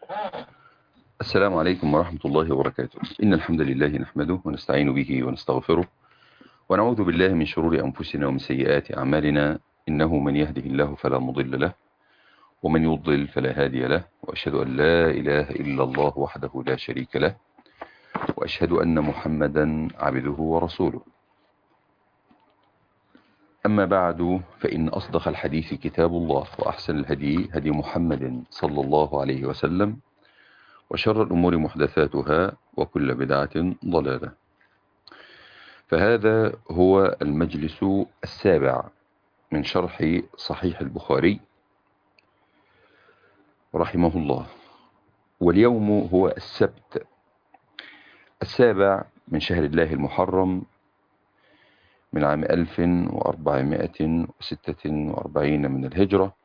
السلام عليكم ورحمة الله وبركاته إن الحمد لله نحمده ونستعين به ونستغفره ونعوذ بالله من شرور أنفسنا ومن سيئات أعمالنا إنه من يهده الله فلا مضل له ومن يضلل فلا هادي له وأشهد أن لا إله إلا الله وحده لا شريك له وأشهد أن محمدا عبده ورسوله أما بعد فإن أصدق الحديث كتاب الله وأحسن الهدي هدي محمد صلى الله عليه وسلم وشر الأمور محدثاتها وكل بدعة ضلالة فهذا هو المجلس السابع من شرح صحيح البخاري رحمه الله واليوم هو السبت السابع من شهر الله المحرم من عام 1446 من الهجرة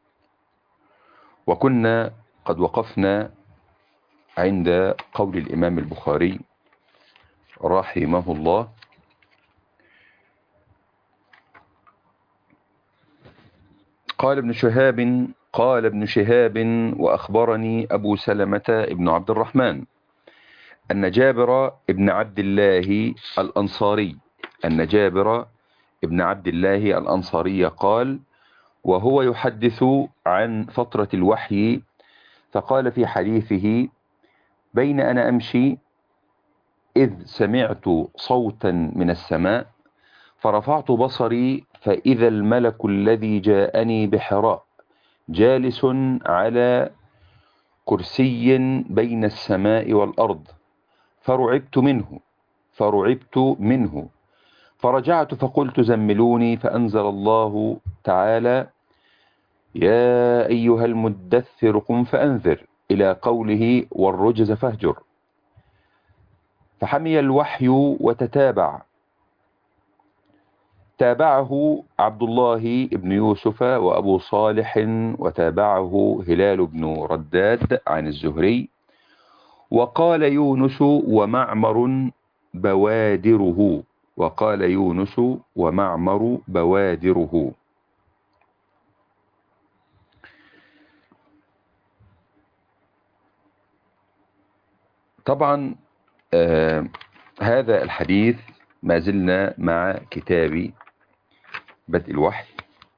وكنا قد وقفنا عند قول الإمام البخاري رحمه الله قال ابن شهاب قال ابن شهاب وأخبرني أبو سلمة ابن عبد الرحمن أن جابر ابن عبد الله الأنصاري أن جابر ابن عبد الله الأنصاري قال وهو يحدث عن فترة الوحي فقال في حديثه بين أنا أمشي إذ سمعت صوتا من السماء فرفعت بصري فإذا الملك الذي جاءني بحراء جالس على كرسي بين السماء والأرض فرعبت منه فرعبت منه فرجعت فقلت زملوني فأنزل الله تعالى يا أيها المدثر قم فأنذر إلى قوله والرجز فاهجر فحمي الوحي وتتابع تابعه عبد الله بن يوسف وأبو صالح وتابعه هلال بن رداد عن الزهري وقال يونس ومعمر بوادره وقال يونس ومعمر بوادره طبعا آه هذا الحديث ما زلنا مع كتاب بدء الوحي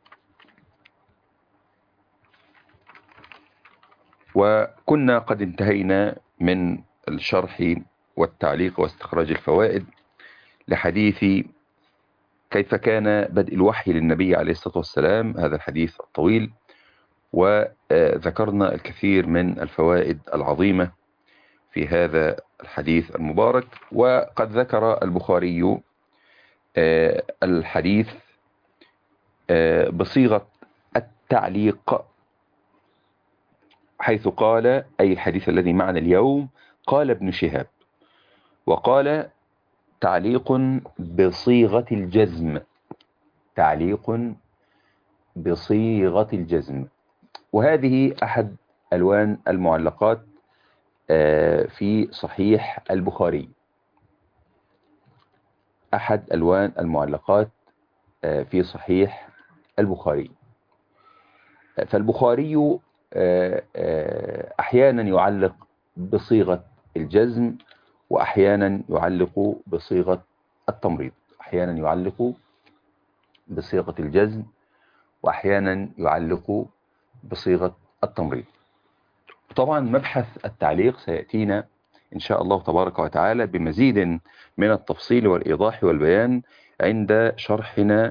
وكنا قد انتهينا من الشرح والتعليق واستخراج الفوائد لحديث كيف كان بدء الوحي للنبي عليه الصلاة والسلام هذا الحديث الطويل وذكرنا الكثير من الفوائد العظيمة في هذا الحديث المبارك وقد ذكر البخاري الحديث بصيغة التعليق حيث قال أي الحديث الذي معنا اليوم قال ابن شهاب وقال تعليق بصيغة الجزم تعليق بصيغة الجزم وهذه أحد ألوان المعلقات في صحيح البخاري أحد ألوان المعلقات في صحيح البخاري فالبخاري أحيانا يعلق بصيغة الجزم وأحيانا يعلق بصيغة التمريض أحيانا يعلق بصيغة الجزم وأحيانا يعلق بصيغة التمريض طبعا مبحث التعليق سيأتينا إن شاء الله تبارك وتعالى بمزيد من التفصيل والإيضاح والبيان عند شرحنا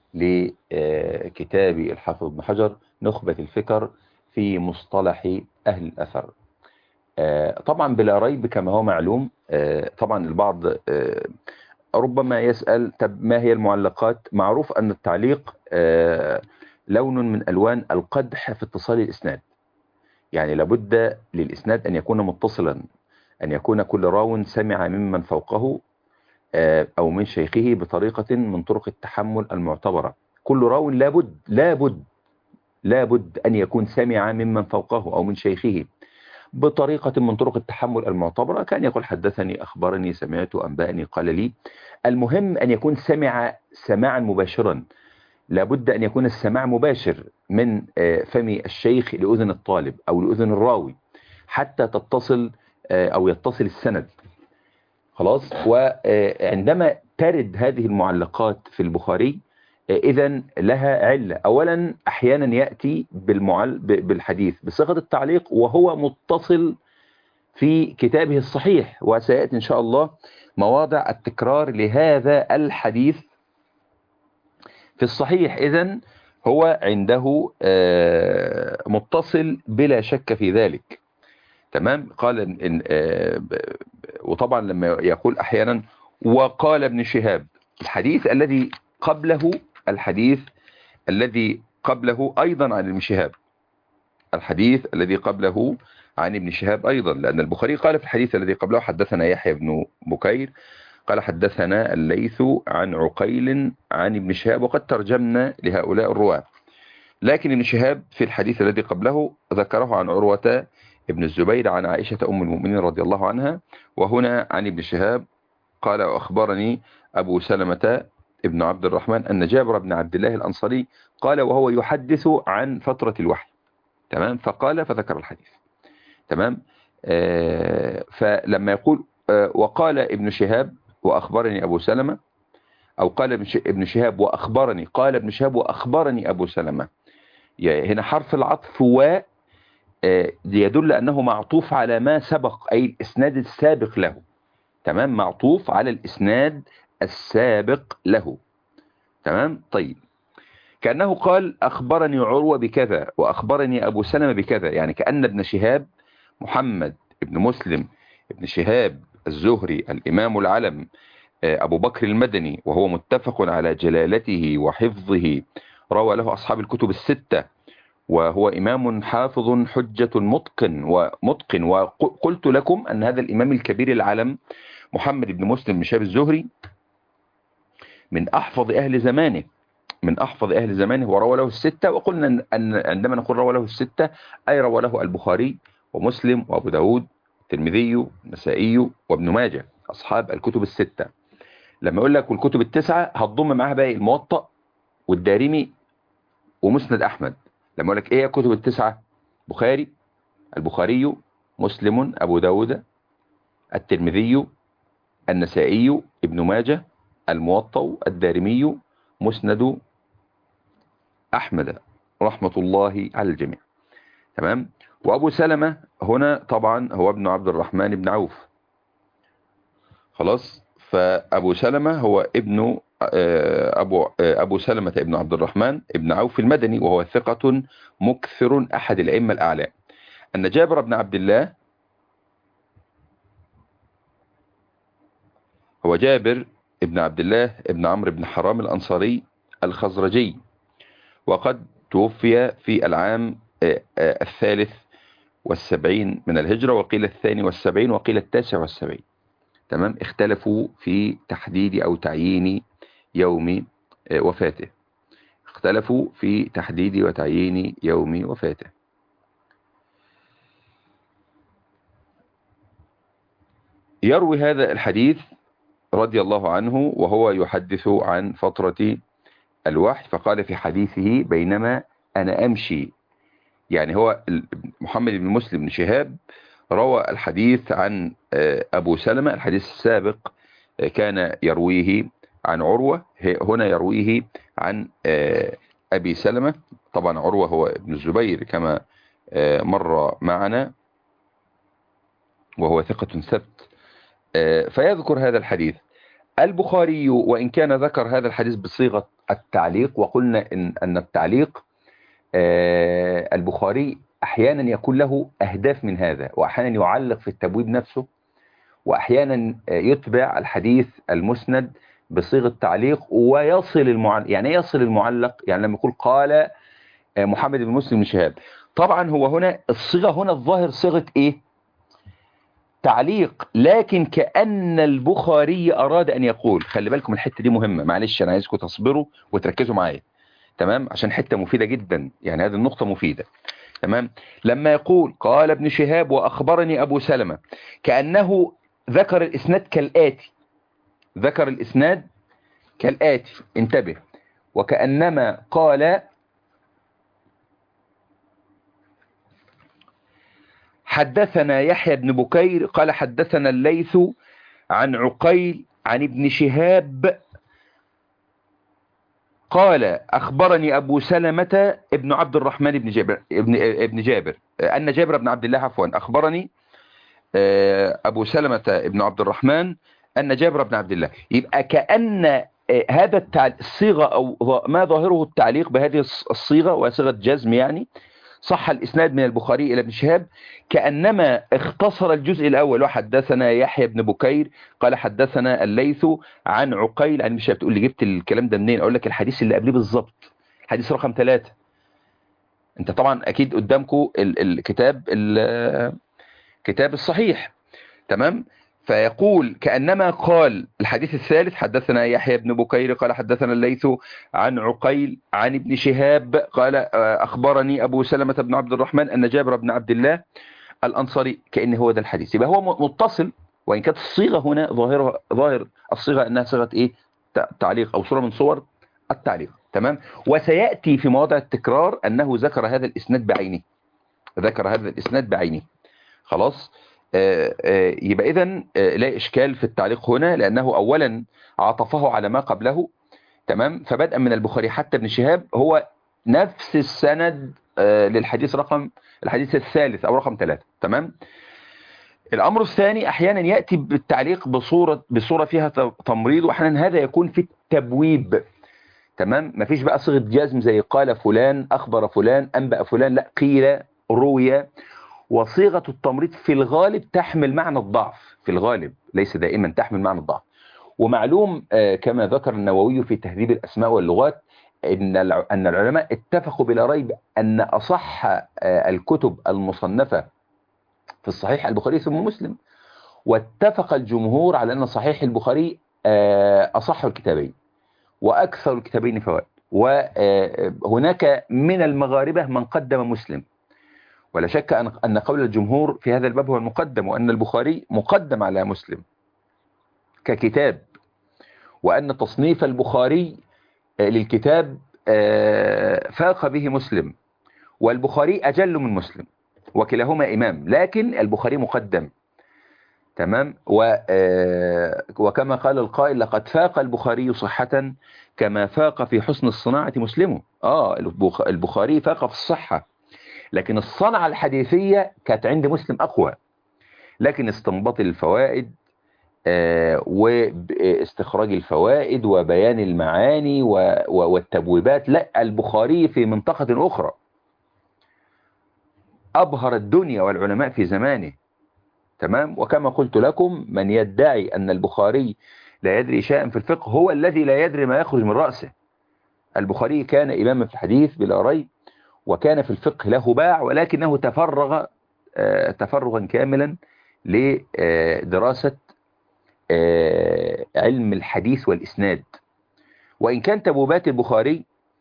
لكتاب الحافظ ابن حجر نخبة الفكر في مصطلح أهل الأثر طبعا بلا ريب كما هو معلوم طبعا البعض ربما يسأل طب ما هي المعلقات معروف أن التعليق لون من ألوان القدح في اتصال الإسناد يعني لابد للإسناد أن يكون متصلا أن يكون كل راو سمع ممن فوقه أو من شيخه بطريقة من طرق التحمل المعتبرة كل راو لابد لابد لابد أن يكون سمع ممن فوقه أو من شيخه بطريقة من طرق التحمل المعتبرة كان يقول حدثني أخبرني سمعت أنبأني قال لي المهم أن يكون سمع سماعا مباشرا لابد أن يكون السماع مباشر من فم الشيخ لأذن الطالب أو لأذن الراوي حتى تتصل أو يتصل السند خلاص وعندما ترد هذه المعلقات في البخاري إذا لها علة أولا أحيانا يأتي بالمعل بالحديث بصيغة التعليق وهو متصل في كتابه الصحيح وسيأتي إن شاء الله مواضع التكرار لهذا الحديث في الصحيح إذا هو عنده متصل بلا شك في ذلك تمام قال إن وطبعا لما يقول أحيانا وقال ابن شهاب الحديث الذي قبله الحديث الذي قبله أيضا عن ابن شهاب الحديث الذي قبله عن ابن شهاب أيضا لأن البخاري قال في الحديث الذي قبله حدثنا يحيى بن بكير قال حدثنا الليث عن عقيل عن ابن شهاب وقد ترجمنا لهؤلاء الرواة لكن ابن شهاب في الحديث الذي قبله ذكره عن عروة ابن الزبير عن عائشة أم المؤمنين رضي الله عنها وهنا عن ابن شهاب قال وأخبرني أبو سلمة ابن عبد الرحمن أن جابر بن عبد الله الأنصاري قال وهو يحدث عن فترة الوحي تمام فقال فذكر الحديث تمام آه فلما يقول آه وقال ابن شهاب وأخبرني أبو سلمة أو قال ابن شهاب وأخبرني قال ابن شهاب وأخبرني أبو سلمة يعني هنا حرف العطف و يدل أنه معطوف على ما سبق أي الإسناد السابق له تمام معطوف على الإسناد السابق له تمام طيب كأنه قال أخبرني عروة بكذا وأخبرني أبو سلمة بكذا يعني كأن ابن شهاب محمد ابن مسلم ابن شهاب الزهري الإمام العلم أبو بكر المدني وهو متفق على جلالته وحفظه روى له أصحاب الكتب الستة وهو إمام حافظ حجة متقن ومتقن وقلت لكم أن هذا الإمام الكبير العلم محمد بن مسلم بن شهاب الزهري من أحفظ أهل زمانه من أحفظ أهل زمانه وروى له الستة وقلنا أن عندما نقول روى له الستة أي روى له البخاري ومسلم وأبو داود الترمذي النسائي وابن ماجه أصحاب الكتب الستة لما يقول لك والكتب التسعة هتضم معاها باقي الموطأ والدارمي ومسند أحمد لما يقول لك إيه الكتب التسعة بخاري البخاري مسلم أبو داود الترمذي النسائي ابن ماجه الموطأ الدارمي مسند أحمد رحمة الله على الجميع تمام وأبو سلمة هنا طبعا هو ابن عبد الرحمن بن عوف خلاص فأبو سلمة هو ابن أبو, أبو سلمة ابن عبد الرحمن ابن عوف المدني وهو ثقة مكثر أحد الأئمة الأعلى أن جابر بن عبد الله هو جابر ابن عبد الله ابن عمرو بن حرام الأنصاري الخزرجي وقد توفي في العام الثالث والسبعين من الهجرة وقيل الثاني والسبعين وقيل التاسع والسبعين تمام اختلفوا في تحديد أو تعيين يوم وفاته اختلفوا في تحديد وتعيين يوم وفاته يروي هذا الحديث رضي الله عنه وهو يحدث عن فترة الوحي فقال في حديثه بينما أنا أمشي يعني هو محمد بن مسلم بن شهاب روى الحديث عن أبو سلمة الحديث السابق كان يرويه عن عروة هنا يرويه عن أبي سلمة طبعا عروة هو ابن الزبير كما مر معنا وهو ثقة ثبت فيذكر هذا الحديث البخاري وإن كان ذكر هذا الحديث بصيغة التعليق وقلنا إن, أن التعليق البخاري أحيانا يكون له أهداف من هذا وأحيانا يعلق في التبويب نفسه وأحيانا يتبع الحديث المسند بصيغة تعليق ويصل المعلق يعني يصل المعلق يعني لما يقول قال محمد بن مسلم بن شهاب طبعا هو هنا الصيغة هنا الظاهر صيغة ايه تعليق لكن كأن البخاري أراد أن يقول خلي بالكم الحتة دي مهمة معلش أنا عايزكم تصبروا وتركزوا معايا تمام عشان حتة مفيدة جدا يعني هذه النقطة مفيدة تمام لما يقول قال ابن شهاب وأخبرني أبو سلمة كأنه ذكر الإسناد كالآتي ذكر الإسناد كالآتي انتبه وكأنما قال حدثنا يحيى بن بكير قال حدثنا الليث عن عقيل عن ابن شهاب قال أخبرني أبو سلمة ابن عبد الرحمن بن جابر ابن, ابن جابر أن جابر بن عبد الله عفوا أخبرني أبو سلمة ابن عبد الرحمن أن جابر بن عبد الله يبقى كأن هذا الصيغة أو ما ظاهره التعليق بهذه الصيغة وصيغة جزم يعني صح الإسناد من البخاري إلى ابن شهاب كأنما اختصر الجزء الأول وحدثنا يحيى بن بكير قال حدثنا الليث عن عقيل عن ابن شهاب تقول لي جبت الكلام ده منين أقول لك الحديث اللي قبليه بالظبط الحديث رقم ثلاثة انت طبعا أكيد قدامكم الكتاب الكتاب الصحيح تمام فيقول كأنما قال الحديث الثالث حدثنا يحيى بن بكير قال حدثنا الليث عن عقيل عن ابن شهاب قال أخبرني أبو سلمة بن عبد الرحمن أن جابر بن عبد الله الأنصاري كأن هو ده الحديث يبقى هو متصل وإن كانت الصيغة هنا ظاهرة ظاهر الصيغة أنها صيغة إيه تعليق أو صورة من صور التعليق تمام وسيأتي في مواضع التكرار أنه ذكر هذا الإسناد بعينه ذكر هذا الإسناد بعينه خلاص يبقى إذا لا إشكال في التعليق هنا لأنه أولا عطفه على ما قبله تمام فبدءا من البخاري حتى ابن شهاب هو نفس السند للحديث رقم الحديث الثالث أو رقم ثلاثة تمام الأمر الثاني أحيانا يأتي بالتعليق بصورة, بصورة فيها تمريض وأحيانا هذا يكون في التبويب تمام مفيش بقى صيغة جزم زي قال فلان أخبر فلان أنبأ فلان لا قيل روي وصيغة التمريض في الغالب تحمل معنى الضعف في الغالب ليس دائما تحمل معنى الضعف ومعلوم كما ذكر النووي في تهذيب الأسماء واللغات إن أن العلماء اتفقوا بلا ريب أن أصح الكتب المصنفة في الصحيح البخاري ثم مسلم واتفق الجمهور على أن صحيح البخاري أصح الكتابين وأكثر الكتابين فوائد وهناك من المغاربة من قدم مسلم ولا شك أن قول الجمهور في هذا الباب هو المقدم وأن البخاري مقدم على مسلم ككتاب وأن تصنيف البخاري للكتاب فاق به مسلم والبخاري أجل من مسلم وكلاهما إمام لكن البخاري مقدم تمام وكما قال القائل لقد فاق البخاري صحة كما فاق في حسن الصناعة مسلم آه البخاري فاق في الصحة لكن الصنعة الحديثية كانت عند مسلم أقوى لكن استنباط الفوائد واستخراج الفوائد وبيان المعاني والتبويبات لا البخاري في منطقة أخرى أبهر الدنيا والعلماء في زمانه تمام وكما قلت لكم من يدعي أن البخاري لا يدري شيئا في الفقه هو الذي لا يدري ما يخرج من رأسه البخاري كان إماما في الحديث بلا ريب وكان في الفقه له باع ولكنه تفرغ تفرغا كاملا لدراسة علم الحديث والإسناد وإن كان تبوبات البخاري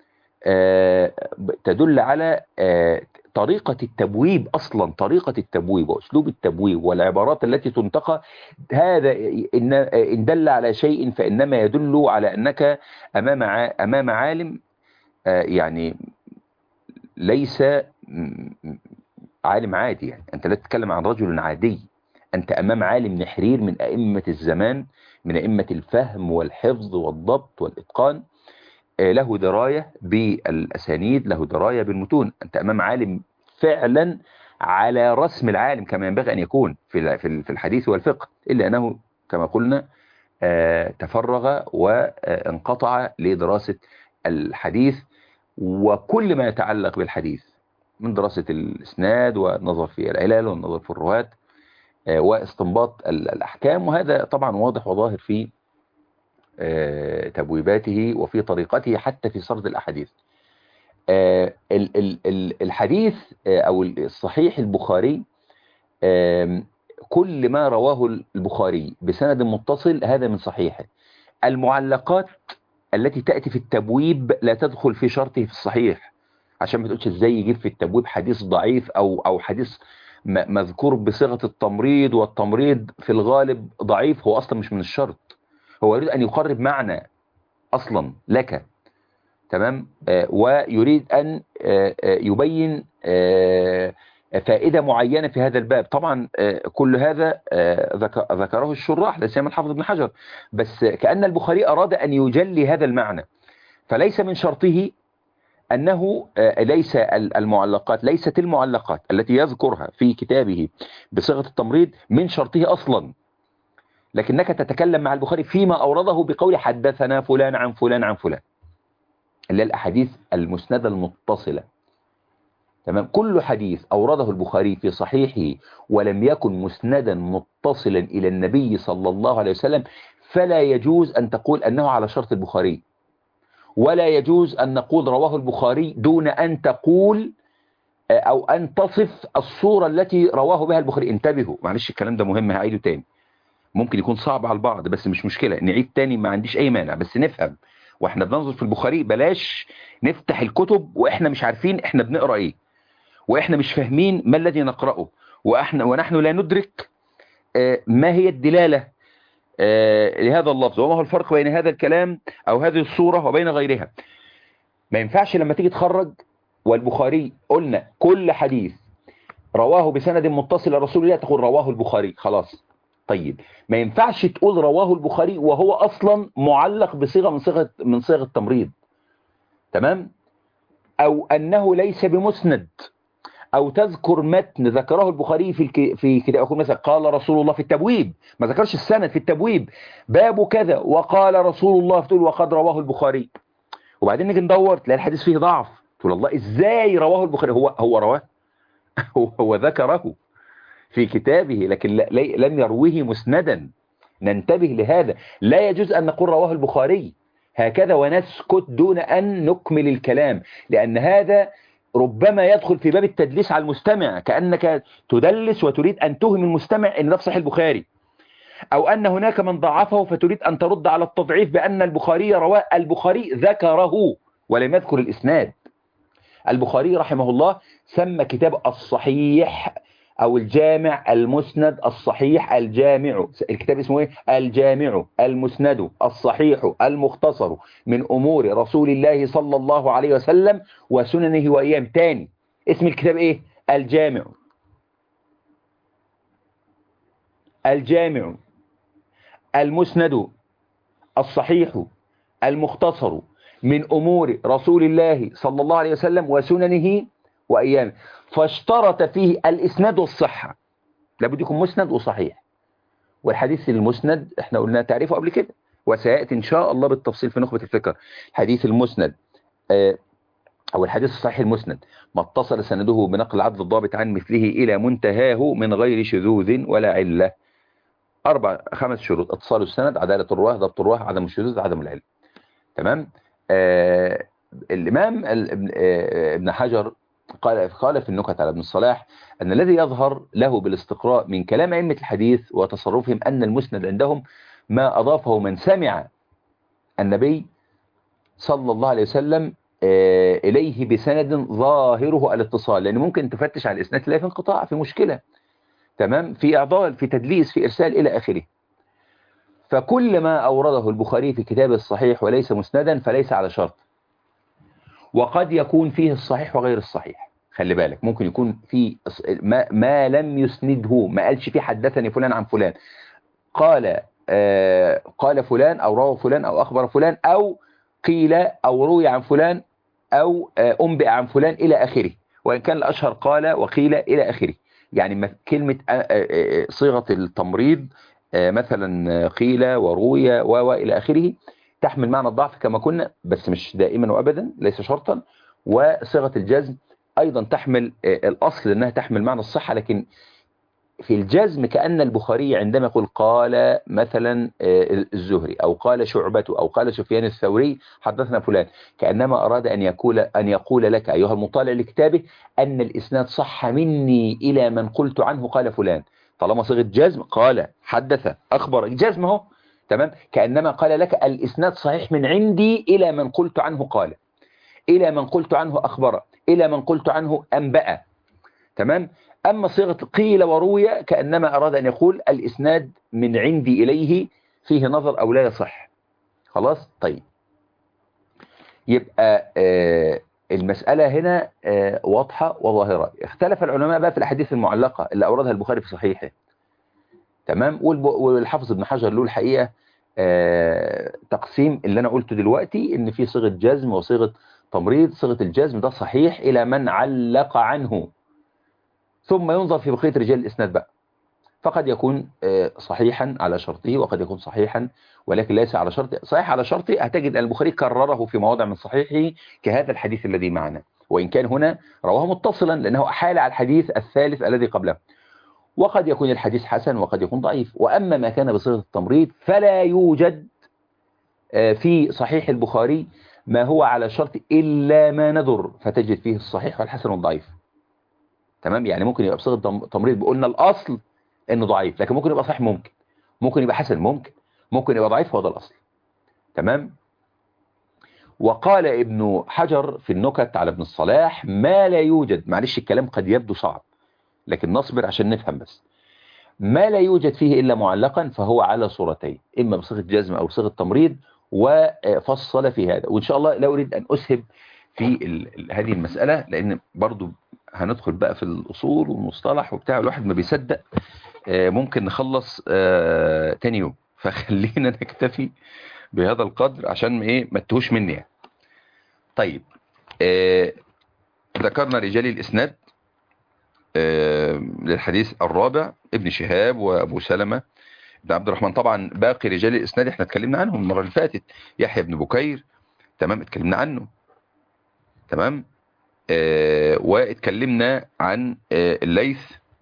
تدل على طريقة التبويب أصلا طريقة التبويب وأسلوب التبويب والعبارات التي تنتقى هذا إن دل على شيء فإنما يدل على أنك أمام أمام عالم يعني ليس عالم عادي يعني أنت لا تتكلم عن رجل عادي أنت أمام عالم نحرير من أئمة الزمان من أئمة الفهم والحفظ والضبط والإتقان له دراية بالأسانيد له دراية بالمتون أنت أمام عالم فعلا على رسم العالم كما ينبغي أن يكون في في الحديث والفقه إلا أنه كما قلنا تفرغ وانقطع لدراسة الحديث وكل ما يتعلق بالحديث من دراسة الإسناد والنظر في العلال والنظر في الرواة واستنباط الأحكام وهذا طبعا واضح وظاهر في تبويباته وفي طريقته حتى في سرد الأحاديث الحديث أو الصحيح البخاري كل ما رواه البخاري بسند متصل هذا من صحيحه المعلقات التي تأتي في التبويب لا تدخل في شرطه في الصحيح عشان ما تقولش ازاي يجيب في التبويب حديث ضعيف او او حديث مذكور بصيغه التمريض والتمريض في الغالب ضعيف هو اصلا مش من الشرط هو يريد ان يقرب معنى اصلا لك تمام آه ويريد ان آه آه يبين آه فائدة معينة في هذا الباب طبعا كل هذا ذكره الشراح لا سيما الحافظ ابن حجر بس كأن البخاري أراد أن يجلي هذا المعنى فليس من شرطه أنه ليس المعلقات ليست المعلقات التي يذكرها في كتابه بصيغة التمريض من شرطه أصلا لكنك تتكلم مع البخاري فيما أورده بقول حدثنا فلان عن فلان عن فلان اللي الأحاديث المسندة المتصلة تمام كل حديث أورده البخاري في صحيحه ولم يكن مسندا متصلا إلى النبي صلى الله عليه وسلم فلا يجوز أن تقول أنه على شرط البخاري ولا يجوز أن نقول رواه البخاري دون أن تقول أو أن تصف الصورة التي رواه بها البخاري انتبهوا معلش الكلام ده مهم هعيده تاني ممكن يكون صعب على البعض بس مش مشكلة نعيد تاني ما عنديش أي مانع بس نفهم واحنا بننظر في البخاري بلاش نفتح الكتب واحنا مش عارفين احنا بنقرأ ايه واحنا مش فاهمين ما الذي نقرأه واحنا ونحن لا ندرك ما هي الدلالة لهذا اللفظ وما هو الفرق بين هذا الكلام او هذه الصورة وبين غيرها ما ينفعش لما تيجي تخرج والبخاري قلنا كل حديث رواه بسند متصل لرسول الله تقول رواه البخاري خلاص طيب ما ينفعش تقول رواه البخاري وهو اصلا معلق بصيغه من صيغه من صيغ التمريض تمام او انه ليس بمسند او تذكر متن ذكره البخاري في الك... في كده اقول مثلا قال رسول الله في التبويب ما ذكرش السند في التبويب باب كذا وقال رسول الله فتقول وقد رواه البخاري وبعدين نيجي ندور تلاقي الحديث فيه ضعف تقول الله ازاي رواه البخاري هو هو رواه هو, هو ذكره في كتابه لكن لم يروه مسندا ننتبه لهذا لا يجوز أن نقول رواه البخاري هكذا ونسكت دون أن نكمل الكلام لأن هذا ربما يدخل في باب التدليس على المستمع كأنك تدلس وتريد أن توهم المستمع أن ده صحيح البخاري أو أن هناك من ضعفه فتريد أن ترد على التضعيف بأن البخاري رواه البخاري ذكره ولم يذكر الإسناد البخاري رحمه الله سمى كتاب الصحيح او الجامع المسند الصحيح الجامع الكتاب اسمه ايه الجامع المسند الصحيح المختصر من امور رسول الله صلى الله عليه وسلم وسننه وايام تاني اسم الكتاب ايه الجامع الجامع المسند الصحيح المختصر من امور رسول الله صلى الله عليه وسلم وسننه وايامه فاشترط فيه الإسناد والصحة لابد يكون مسند وصحيح والحديث المسند احنا قلنا تعريفه قبل كده وسيأتي إن شاء الله بالتفصيل في نخبة الفكر الحديث المسند اه أو الحديث الصحيح المسند ما اتصل سنده بنقل عدل الضابط عن مثله إلى منتهاه من غير شذوذ ولا علة أربع خمس شروط اتصال السند عدالة الرواه ضبط الرواه عدم الشذوذ عدم العلم تمام اه الإمام ابن حجر قال قال في النكت على ابن الصلاح أن الذي يظهر له بالاستقراء من كلام أئمة الحديث وتصرفهم أن المسند عندهم ما أضافه من سمع النبي صلى الله عليه وسلم إليه بسند ظاهره الاتصال لأن ممكن تفتش على الإسناد تلاقي في انقطاع في مشكلة تمام في إعضال في تدليس في إرسال إلى آخره فكل ما أورده البخاري في كتابه الصحيح وليس مسندا فليس على شرط وقد يكون فيه الصحيح وغير الصحيح خلي بالك ممكن يكون في ما, ما لم يسنده ما قالش فيه حدثني فلان عن فلان قال آه قال فلان أو روى فلان أو أخبر فلان أو قيل أو روي عن فلان أو آه أنبئ عن فلان إلى آخره وإن كان الأشهر قال وقيل إلى آخره يعني كلمة آه صيغة التمريض مثلا قيل وروي وإلى آخره تحمل معنى الضعف كما كنا بس مش دائما وأبدا ليس شرطا وصيغة الجزم أيضا تحمل الأصل أنها تحمل معنى الصحة لكن في الجزم كأن البخاري عندما يقول قال مثلا الزهري أو قال شعبة أو قال سفيان الثوري حدثنا فلان كأنما أراد أن يقول, أن يقول لك أيها المطالع لكتابه أن الإسناد صح مني إلى من قلت عنه قال فلان طالما صيغة جزم قال حدث أخبر جزم اهو تمام كأنما قال لك الإسناد صحيح من عندي إلى من قلت عنه قال إلى من قلت عنه أخبر إلى من قلت عنه أنبأ تمام أما صيغة قيل وروي كأنما أراد أن يقول الإسناد من عندي إليه فيه نظر أو لا يصح خلاص طيب يبقى آه المسألة هنا آه، واضحة وظاهرة اختلف العلماء بقى في الأحاديث المعلقة اللي أوردها البخاري في صحيحه تمام والب- والحافظ ابن حجر له الحقيقة آه، تقسيم اللي أنا قلته دلوقتي إن في صيغة جزم وصيغة تمريض صيغة الجزم ده صحيح إلى من علق عنه ثم ينظر في بقية رجال الإسناد بقى فقد يكون آه، صحيحا على شرطه وقد يكون صحيحا ولكن ليس على شرطه صحيح على شرطه هتجد أن البخاري كرره في مواضع من صحيحه كهذا الحديث الذي معنا وإن كان هنا رواه متصلا لأنه أحال على الحديث الثالث الذي قبله وقد يكون الحديث حسن وقد يكون ضعيف وأما ما كان بصيغة التمريض فلا يوجد آه، في صحيح البخاري ما هو على شرط إلا ما نذر فتجد فيه الصحيح والحسن والضعيف تمام يعني ممكن يبقى بصيغة تم- تمريض بقولنا الأصل إنه ضعيف لكن ممكن يبقى صحيح ممكن ممكن يبقى حسن ممكن ممكن يبقى ضعيف هو ده الأصل تمام وقال ابن حجر في النكت على ابن الصلاح ما لا يوجد معلش الكلام قد يبدو صعب لكن نصبر عشان نفهم بس ما لا يوجد فيه إلا معلقا فهو على صورتين إما بصيغة جزم أو بصيغة تمريض وفصل في هذا وإن شاء الله لا أريد أن أسهب في ال- ال- هذه المسألة لأن برضو هندخل بقى في الأصول والمصطلح وبتاع الواحد ما بيصدق آه، ممكن نخلص آه، تاني يوم فخلينا نكتفي بهذا القدر عشان ايه ما تتوهش مني يعني. طيب آه، ذكرنا رجال الإسناد آه، للحديث الرابع ابن شهاب وابو سلمة بن عبد الرحمن طبعا باقي رجال الاسناد احنا اتكلمنا عنهم المره اللي فاتت يحيى بن بكير تمام اتكلمنا عنه تمام آه واتكلمنا عن آه الليث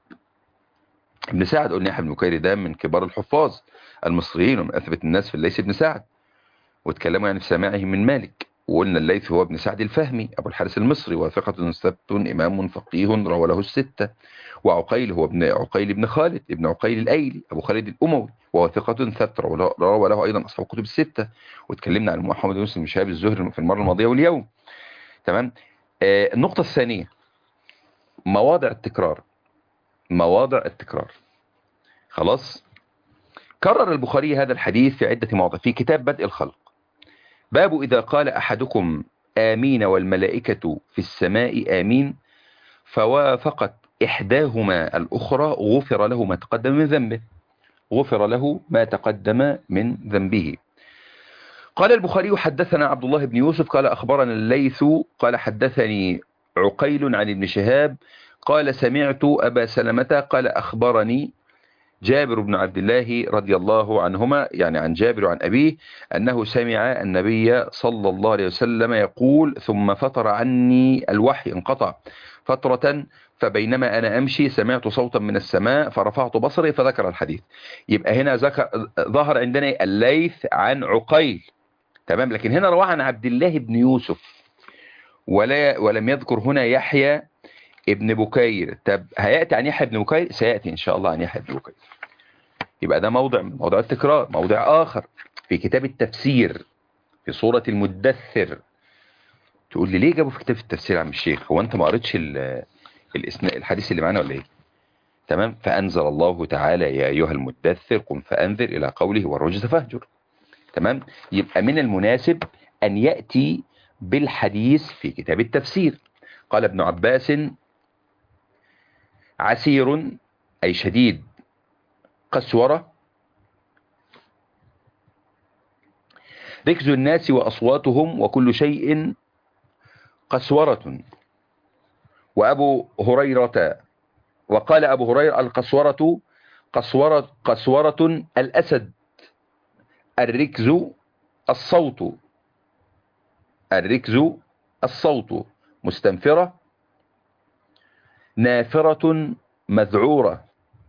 بن سعد قلنا يحيى بن بكير ده من كبار الحفاظ المصريين ومن اثبت الناس في الليث بن سعد واتكلموا يعني في سماعه من مالك وقلنا الليث هو ابن سعد الفهمي ابو الحارث المصري وثقة ثبت امام فقيه روى له الستة وعقيل هو ابن عقيل بن خالد ابن عقيل الايلي ابو خالد الاموي وهو ثقة ثبت روى له- روى له ايضا اصحاب الكتب الستة واتكلمنا عن محمد بن مسلم بن شهاب الزهري في المرة الماضية واليوم تمام آه النقطة الثانية مواضع التكرار مواضع التكرار خلاص كرر البخاري هذا الحديث في عدة مواضع في كتاب بدء الخلق باب إذا قال أحدكم آمين والملائكة في السماء آمين فوافقت إحداهما الأخرى غفر له ما تقدم من ذنبه غفر له ما تقدم من ذنبه قال البخاري حدثنا عبد الله بن يوسف قال أخبرنا الليث قال حدثني عقيل عن ابن شهاب قال سمعت أبا سلمة قال أخبرني جابر بن عبد الله رضي الله عنهما يعني عن جابر وعن أبيه أنه سمع النبي صلى الله عليه وسلم يقول ثم فتر عني الوحي انقطع فترة فبينما أنا أمشي سمعت صوتا من السماء فرفعت بصري فذكر الحديث يبقى هنا ذكر ظهر عندنا الليث عن عقيل تمام لكن هنا رواه عن عبد الله بن يوسف ولا ولم يذكر هنا يحيى ابن بكير طب هيأتي عن يحيى بن بكير سيأتي إن شاء الله عن يحيى بن بكير يبقى ده موضع من موضوع التكرار موضع آخر في كتاب التفسير في سورة المدثر تقول لي ليه جابوا في كتاب التفسير يا عم الشيخ هو انت ما قريتش ال- الإسنا- الحديث اللي معانا ولا ايه تمام فأنزل الله تعالى يا أيها المدثر قم فأنذر إلى قوله والرجز فاهجر تمام يبقى من المناسب أن يأتي بالحديث في كتاب التفسير قال ابن عباس عسير أي شديد قسورة ركز الناس وأصواتهم وكل شيء قسورة وأبو هريرة وقال أبو هريرة القسورة قسورة, قسورة الأسد الركز الصوت الركز الصوت مستنفرة نافرة مذعورة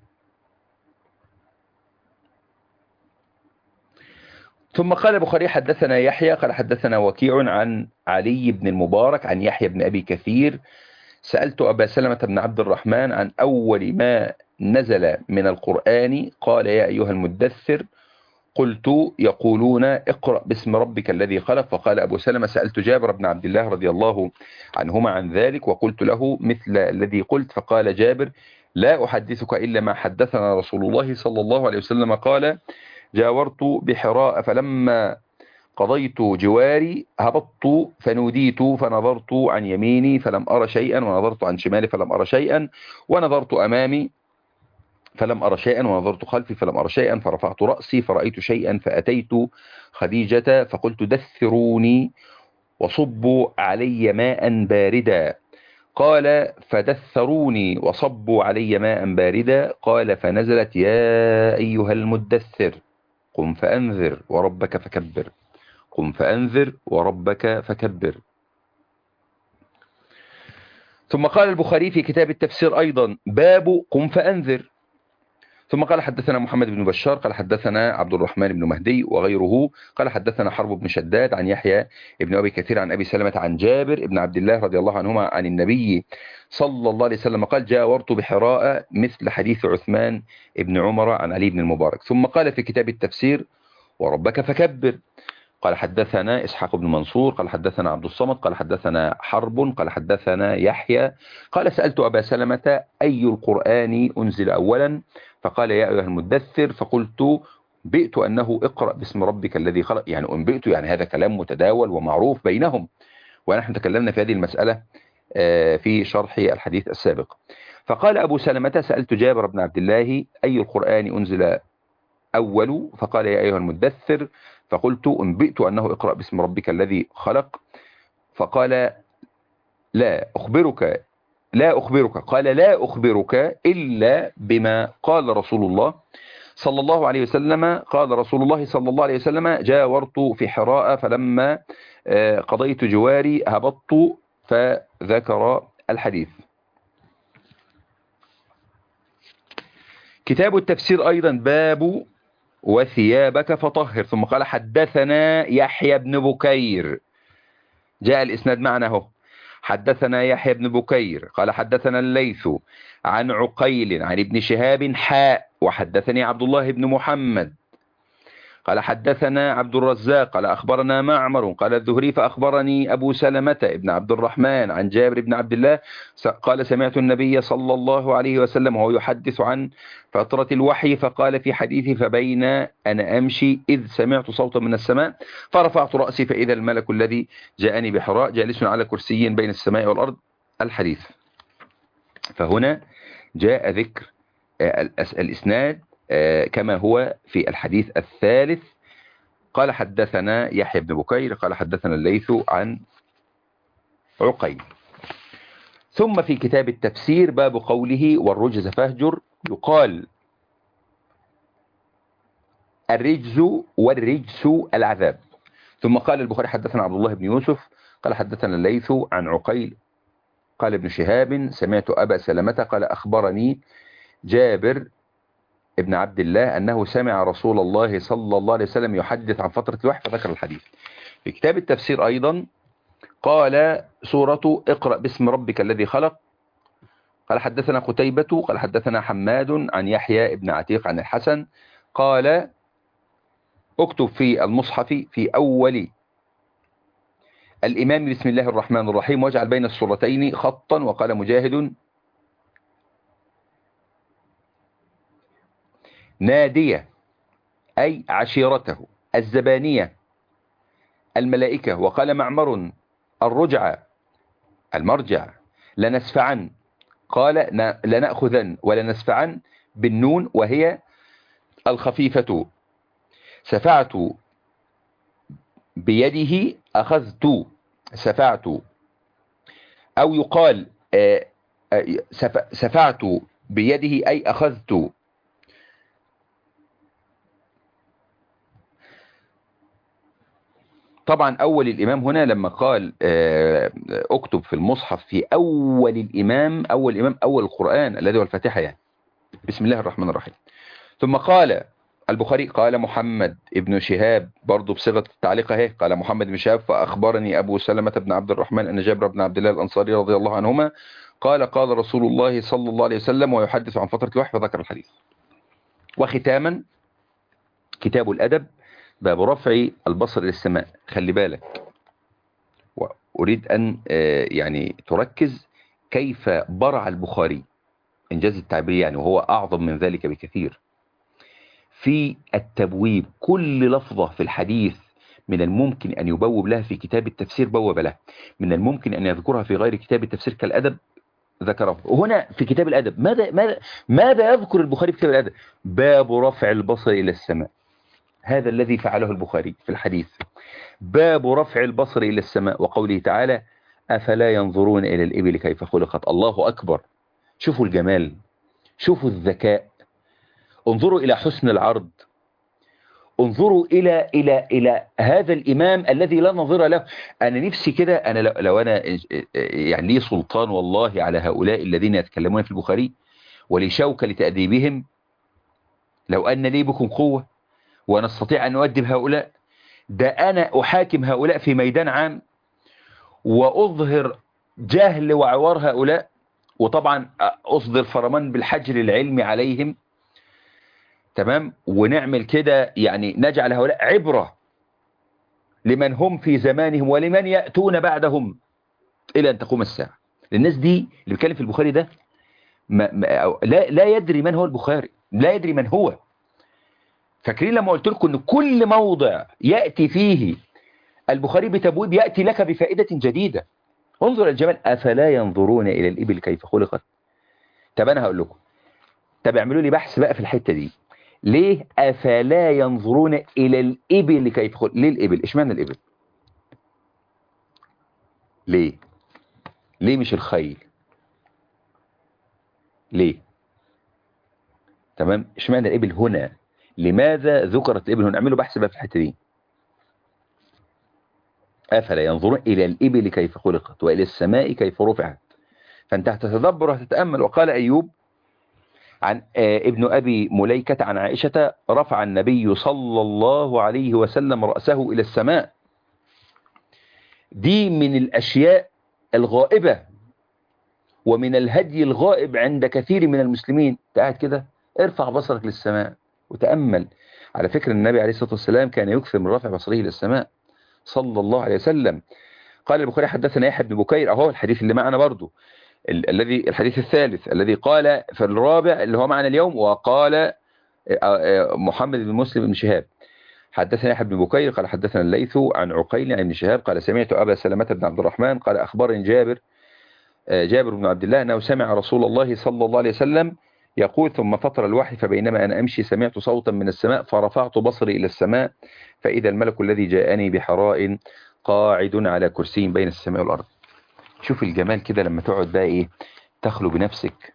ثم قال البخاري حدثنا يحيى قال حدثنا وكيع عن علي بن المبارك عن يحيى بن أبي كثير سألت أبا سلمة بن عبد الرحمن عن أول ما نزل من القرآن قال يا أيها المدثر قلت يقولون اقرأ باسم ربك الذي خلق فقال أبو سلمة سألت جابر بن عبد الله رضي الله عنهما عن ذلك وقلت له مثل الذي قلت فقال جابر لا أحدثك إلا ما حدثنا رسول الله صلى الله عليه وسلم قال جاورت بحراء فلما قضيت جواري هبطت فنوديت فنظرت عن يميني فلم أرى شيئا ونظرت عن شمالي فلم أرى شيئا ونظرت أمامي فلم أرى شيئا ونظرت خلفي فلم أرى شيئا فرفعت رأسي فرأيت شيئا فأتيت خديجة فقلت دثروني وصبوا علي ماء باردا قال فدثروني وصبوا علي ماء باردا قال فنزلت يا أيها المدثر قم فأنذر وربك فكبر قم فأنذر وربك فكبر ثم قال البخاري في كتاب التفسير أيضا باب قم فأنذر ثم قال حدثنا محمد بن بشار قال حدثنا عبد الرحمن بن مهدي وغيره قال حدثنا حرب بن شداد عن يحيى بن أبي كثير عن أبي سلمة عن جابر بن عبد الله رضي الله عنهما عن النبي صلى الله عليه وسلم قال جاورت بحراء مثل حديث عثمان بن عمر عن علي بن المبارك ثم قال في كتاب التفسير وربك فكبر قال حدثنا إسحاق بن منصور قال حدثنا عبد الصمد قال حدثنا حرب قال حدثنا يحيى قال سألت أبا سلمة أي القرآن أنزل أولا فقال يا أيها المدثر فقلت بئت أنه اقرأ باسم ربك الذي خلق يعني أنبئت يعني هذا كلام متداول ومعروف بينهم ونحن تكلمنا في هذه المسألة في شرح الحديث السابق فقال أبو سلمة سألت جابر بن عبد الله أي القرآن أنزل أول فقال يا أيها المدثر فقلت انبئت أنه اقرأ باسم ربك الذي خلق فقال لا أخبرك لا أخبرك قال لا أخبرك إلا بما قال رسول الله صلى الله عليه وسلم قال رسول الله صلى الله عليه وسلم جاورت في حراء فلما قضيت جواري هبطت فذكر الحديث كتاب التفسير أيضا باب وثيابك فطهر ثم قال حدثنا يحيى بن بكير جاء الإسناد معنا هو حدثنا يحيى بن بكير قال حدثنا الليث عن عقيل عن ابن شهاب حاء وحدثني عبد الله بن محمد قال حدثنا عبد الرزاق قال أخبرنا معمر قال الزهري فأخبرني أبو سلمة ابن عبد الرحمن عن جابر بن عبد الله قال سمعت النبي صلى الله عليه وسلم وهو يحدث عن فترة الوحي فقال في حديثي فبين أنا أمشي إذ سمعت صوتا من السماء فرفعت رأسي فإذا الملك الذي جاءني بحراء جالس على كرسي بين السماء والأرض الحديث فهنا جاء ذكر الإسناد كما هو في الحديث الثالث قال حدثنا يحيى بن بكير قال حدثنا الليث عن عقيل ثم في كتاب التفسير باب قوله والرجز فاهجر يقال الرجز والرجس العذاب ثم قال البخاري حدثنا عبد الله بن يوسف قال حدثنا الليث عن عقيل قال ابن شهاب سمعت أبا سلمة قال أخبرني جابر ابن عبد الله أنه سمع رسول الله صلى الله عليه وسلم يحدث عن فترة الوحي فذكر الحديث في كتاب التفسير أيضا قال سورة اقرأ باسم ربك الذي خلق قال حدثنا قتيبة قال حدثنا حماد عن يحيى ابن عتيق عن الحسن قال اكتب في المصحف في أول الإمام بسم الله الرحمن الرحيم واجعل بين السورتين خطا وقال مجاهد نادية أي عشيرته الزبانية الملائكة وقال معمر الرجع المرجع لنسفعن قال لنأخذن ولنسفعن بالنون وهي الخفيفة سفعت بيده أخذت سفعت أو يقال سفعت بيده أي أخذت طبعا أول الإمام هنا لما قال اكتب في المصحف في أول الإمام أول الإمام أول القرآن الذي هو الفاتحة يعني بسم الله الرحمن الرحيم ثم قال البخاري قال محمد ابن شهاب برضه بصيغة التعليق اهي قال محمد بن شهاب فأخبرني أبو سلمة بن عبد الرحمن أن جابر بن عبد الله الأنصاري رضي الله عنهما قال قال رسول الله صلى الله عليه وسلم ويحدث عن فترة الوحي فذكر الحديث وختاما كتاب الأدب باب رفع البصر للسماء خلي بالك وأريد أن يعني تركز كيف برع البخاري إنجاز التعبير يعني وهو أعظم من ذلك بكثير في التبويب كل لفظة في الحديث من الممكن أن يبوب لها في كتاب التفسير بوب لها من الممكن أن يذكرها في غير كتاب التفسير كالأدب ذكره وهنا في كتاب الأدب ماذا, ماذا, ماذا يذكر البخاري في كتاب الأدب باب رفع البصر إلى السماء هذا الذي فعله البخاري في الحديث باب رفع البصر إلى السماء وقوله تعالى أفلا ينظرون إلى الإبل كيف خلقت الله أكبر شوفوا الجمال شوفوا الذكاء انظروا إلى حسن العرض انظروا إلى إلى إلى هذا الإمام الذي لا نظير له أنا نفسي كده أنا لو, لو أنا يعني لي سلطان والله على هؤلاء الذين يتكلمون في البخاري ولي شوكة لتأديبهم لو أن لي بكم قوة ونستطيع أن نؤدب هؤلاء ده أنا أحاكم هؤلاء في ميدان عام وأظهر جهل وعوار هؤلاء وطبعا أصدر فرمان بالحجر العلمي عليهم تمام ونعمل كده يعني نجعل هؤلاء عبرة لمن هم في زمانهم ولمن يأتون بعدهم إلى أن تقوم الساعة الناس دي اللي بيتكلم في البخاري ده ما ما لا, لا يدري من هو البخاري لا يدري من هو فاكرين لما قلت لكم ان كل موضع يأتي فيه البخاري بتبويب يأتي لك بفائدة جديدة انظر الجمال أفلا ينظرون إلى الإبل كيف خلقت طب أنا هقول لكم طب اعملوا لي بحث بقى في الحتة دي ليه أفلا ينظرون إلى الإبل كيف خلقت ليه الإبل إشمعنى الإبل ليه ليه مش الخيل ليه تمام اشمعنى الإبل هنا لماذا ذكرت الإبل هنا اعملوا بحث بقى في الحتة دي أفلا ينظرون إلى الإبل كيف خلقت وإلى السماء كيف رفعت فأنت هتتدبر وتتأمل وقال أيوب عن ابن أبي مليكة عن عائشة رفع النبي صلى الله عليه وسلم رأسه إلى السماء دي من الأشياء الغائبة ومن الهدي الغائب عند كثير من المسلمين قاعد كده ارفع بصرك للسماء وتأمل على فكرة النبي عليه الصلاة والسلام كان يكثر من رفع بصره للسماء صلى الله عليه وسلم قال البخاري حدثنا يحيى بن بكير اهو الحديث اللي معنا برضو ال الذي الحديث الثالث الذي قال في الرابع اللي هو معنا اليوم وقال محمد بن مسلم بن شهاب حدثنا يحيى بن بكير قال حدثنا الليث عن عقيل عن ابن شهاب قال سمعت أبا سلمة بن عبد الرحمن قال أخبرني جابر جابر بن عبد الله أنه سمع رسول الله صلى الله عليه وسلم يقول ثم فطر الوحي فبينما أنا أمشي سمعت صوتا من السماء فرفعت بصري إلى السماء فإذا الملك الذي جاءني بحراء قاعد على كرسي بين السماء والأرض شوف الجمال كده لما تقعد بقى إيه تخلو بنفسك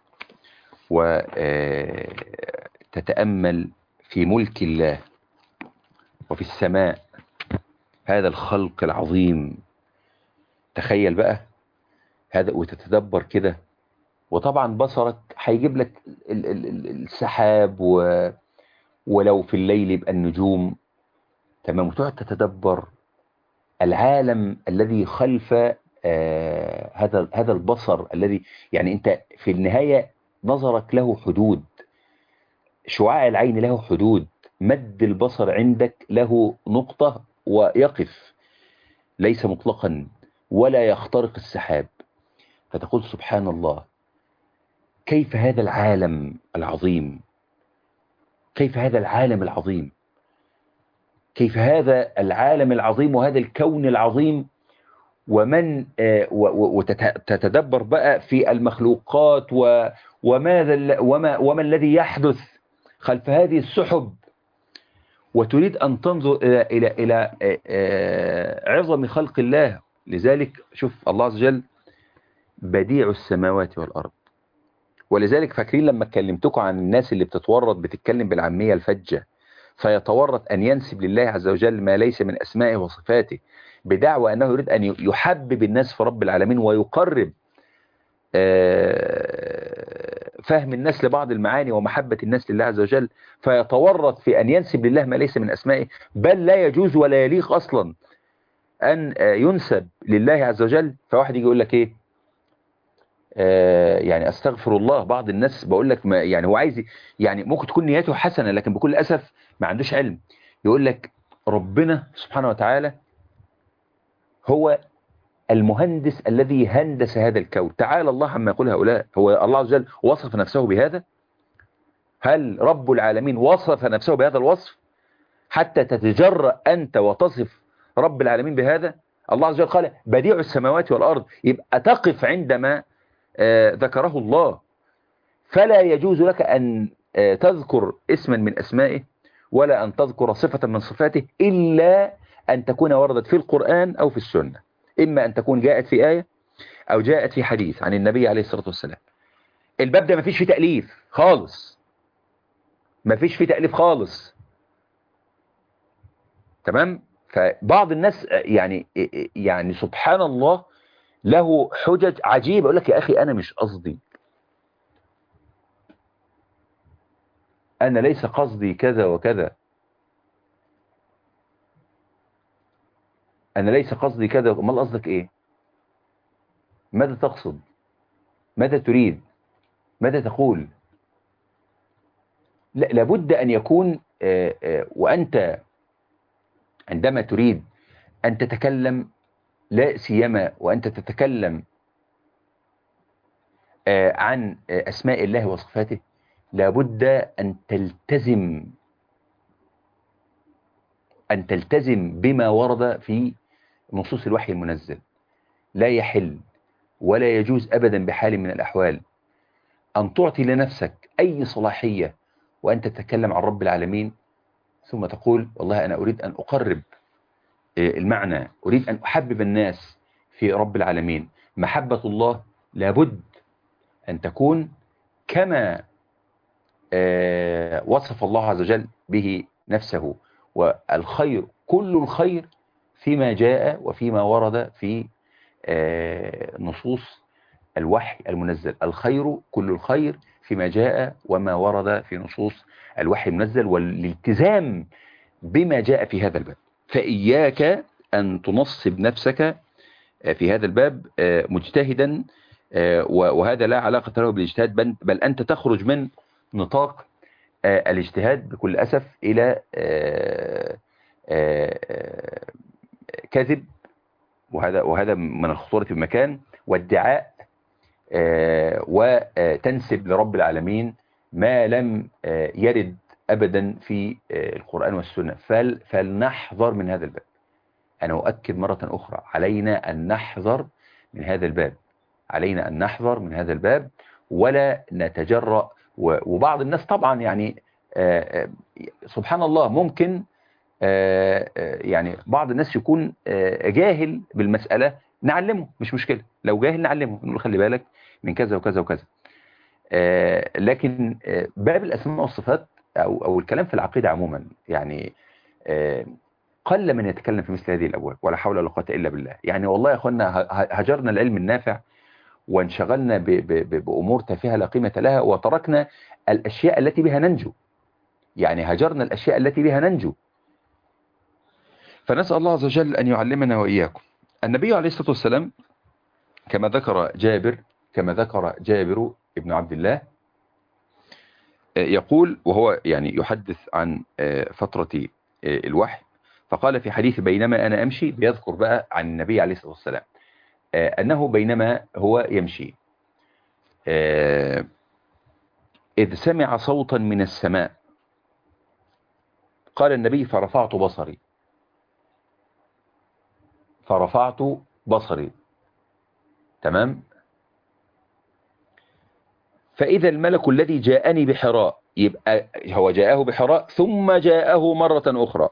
وتتأمل في ملك الله وفي السماء هذا الخلق العظيم تخيل بقى هذا وتتدبر كده وطبعا بصرك هيجيب لك السحاب و... ولو في الليل يبقى النجوم تمام وتقعد تتدبر العالم الذي خلف آه هذا هذا البصر الذي يعني انت في النهاية نظرك له حدود شعاع العين له حدود مد البصر عندك له نقطة ويقف ليس مطلقا ولا يخترق السحاب فتقول سبحان الله كيف هذا العالم العظيم كيف هذا العالم العظيم كيف هذا العالم العظيم وهذا الكون العظيم ومن وتتدبر بقى في المخلوقات وماذا وما وما الذي يحدث خلف هذه السحب وتريد أن تنظر إلى إلى إلى عظم خلق الله لذلك شوف الله عز وجل بديع السماوات والأرض ولذلك فاكرين لما كلمتكم عن الناس اللي بتتورط بتتكلم بالعامية الفجة فيتورط أن ينسب لله عز وجل ما ليس من أسمائه وصفاته بدعوى أنه يريد أن يحبب الناس في رب العالمين ويقرب فهم الناس لبعض المعاني ومحبة الناس لله عز وجل فيتورط في أن ينسب لله ما ليس من أسمائه بل لا يجوز ولا يليق أصلا أن ينسب لله عز وجل فواحد يجي يقول لك إيه يعني استغفر الله بعض الناس بقول لك ما يعني هو عايز يعني ممكن تكون نيته حسنة لكن بكل أسف ما عندوش علم يقول لك ربنا سبحانه وتعالى هو المهندس الذي هندس هذا الكون تعالى الله عما يقول هؤلاء هو الله عز وجل وصف نفسه بهذا هل رب العالمين وصف نفسه بهذا الوصف حتى تتجرأ أنت وتصف رب العالمين بهذا الله عز وجل قال بديع السماوات والأرض يبقى تقف عندما آه، ذكره الله فلا يجوز لك أن آه، تذكر اسما من أسمائه ولا أن تذكر صفة من صفاته إلا أن تكون وردت في القرآن أو في السنة إما أن تكون جاءت في آية أو جاءت في حديث عن النبي عليه الصلاة والسلام الباب ده مفيش فيه تأليف خالص مفيش فيه تأليف خالص تمام فبعض الناس يعني يعني سبحان الله له حجج عجيبة يقول لك يا أخي أنا مش قصدي أنا ليس قصدي كذا وكذا أنا ليس قصدي كذا امال قصدك إيه ماذا تقصد ماذا تريد ماذا تقول لا لابد أن يكون آه، آه، وأنت عندما تريد أن تتكلم لا سيما وأنت تتكلم آه، عن أسماء الله وصفاته لابد أن تلتزم أن تلتزم بما ورد في نصوص الوحي المنزل لا يحل ولا يجوز أبدا بحال من الأحوال أن تعطي لنفسك أي صلاحية وأنت تتكلم عن رب العالمين ثم تقول والله أنا أريد أن أقرب المعنى أريد أن أحبب الناس في رب العالمين محبة الله لابد أن تكون كما وصف الله عز وجل به نفسه والخير كل الخير فيما جاء وفيما ورد في نصوص الوحي المنزل الخير كل الخير فيما جاء وما ورد في نصوص الوحي المنزل والالتزام بما جاء في هذا الباب فإياك أن تنصب نفسك في هذا الباب مجتهدا وهذا لا علاقة له بالاجتهاد بل أنت تخرج من نطاق الاجتهاد بكل أسف إلى كذب وهذا وهذا من الخطورة في المكان وادعاء وتنسب لرب العالمين ما لم يرد أبدا في القرآن والسنة فلنحذر من هذا الباب أنا أؤكد مرة أخرى علينا أن نحذر من هذا الباب علينا أن نحذر من هذا الباب ولا نتجرأ وبعض الناس طبعا يعني سبحان الله ممكن يعني بعض الناس يكون جاهل بالمسألة نعلمه مش مشكلة لو جاهل نعلمه نقول خلي بالك من كذا وكذا وكذا لكن باب الأسماء والصفات أو, أو الكلام في العقيدة عموما يعني قل من يتكلم في مثل هذه الأبواب ولا حول ولا قوة إلا بالله يعني والله يا أخوانا هجرنا العلم النافع وانشغلنا بأمور تافهة لا قيمة لها وتركنا الأشياء التي بها ننجو يعني هجرنا الأشياء التي بها ننجو فنسأل الله عز وجل أن يعلمنا وإياكم النبي عليه الصلاة والسلام كما ذكر جابر كما ذكر جابر ابن عبد الله يقول وهو يعني يحدث عن فترة الوحي فقال في حديث بينما أنا أمشي بيذكر بقى عن النبي عليه الصلاة والسلام أنه بينما هو يمشي إذ سمع صوتا من السماء قال النبي فرفعت بصري فرفعت بصري تمام فإذا الملك الذي جاءني بحراء يبقى هو جاءه بحراء ثم جاءه مرة أخرى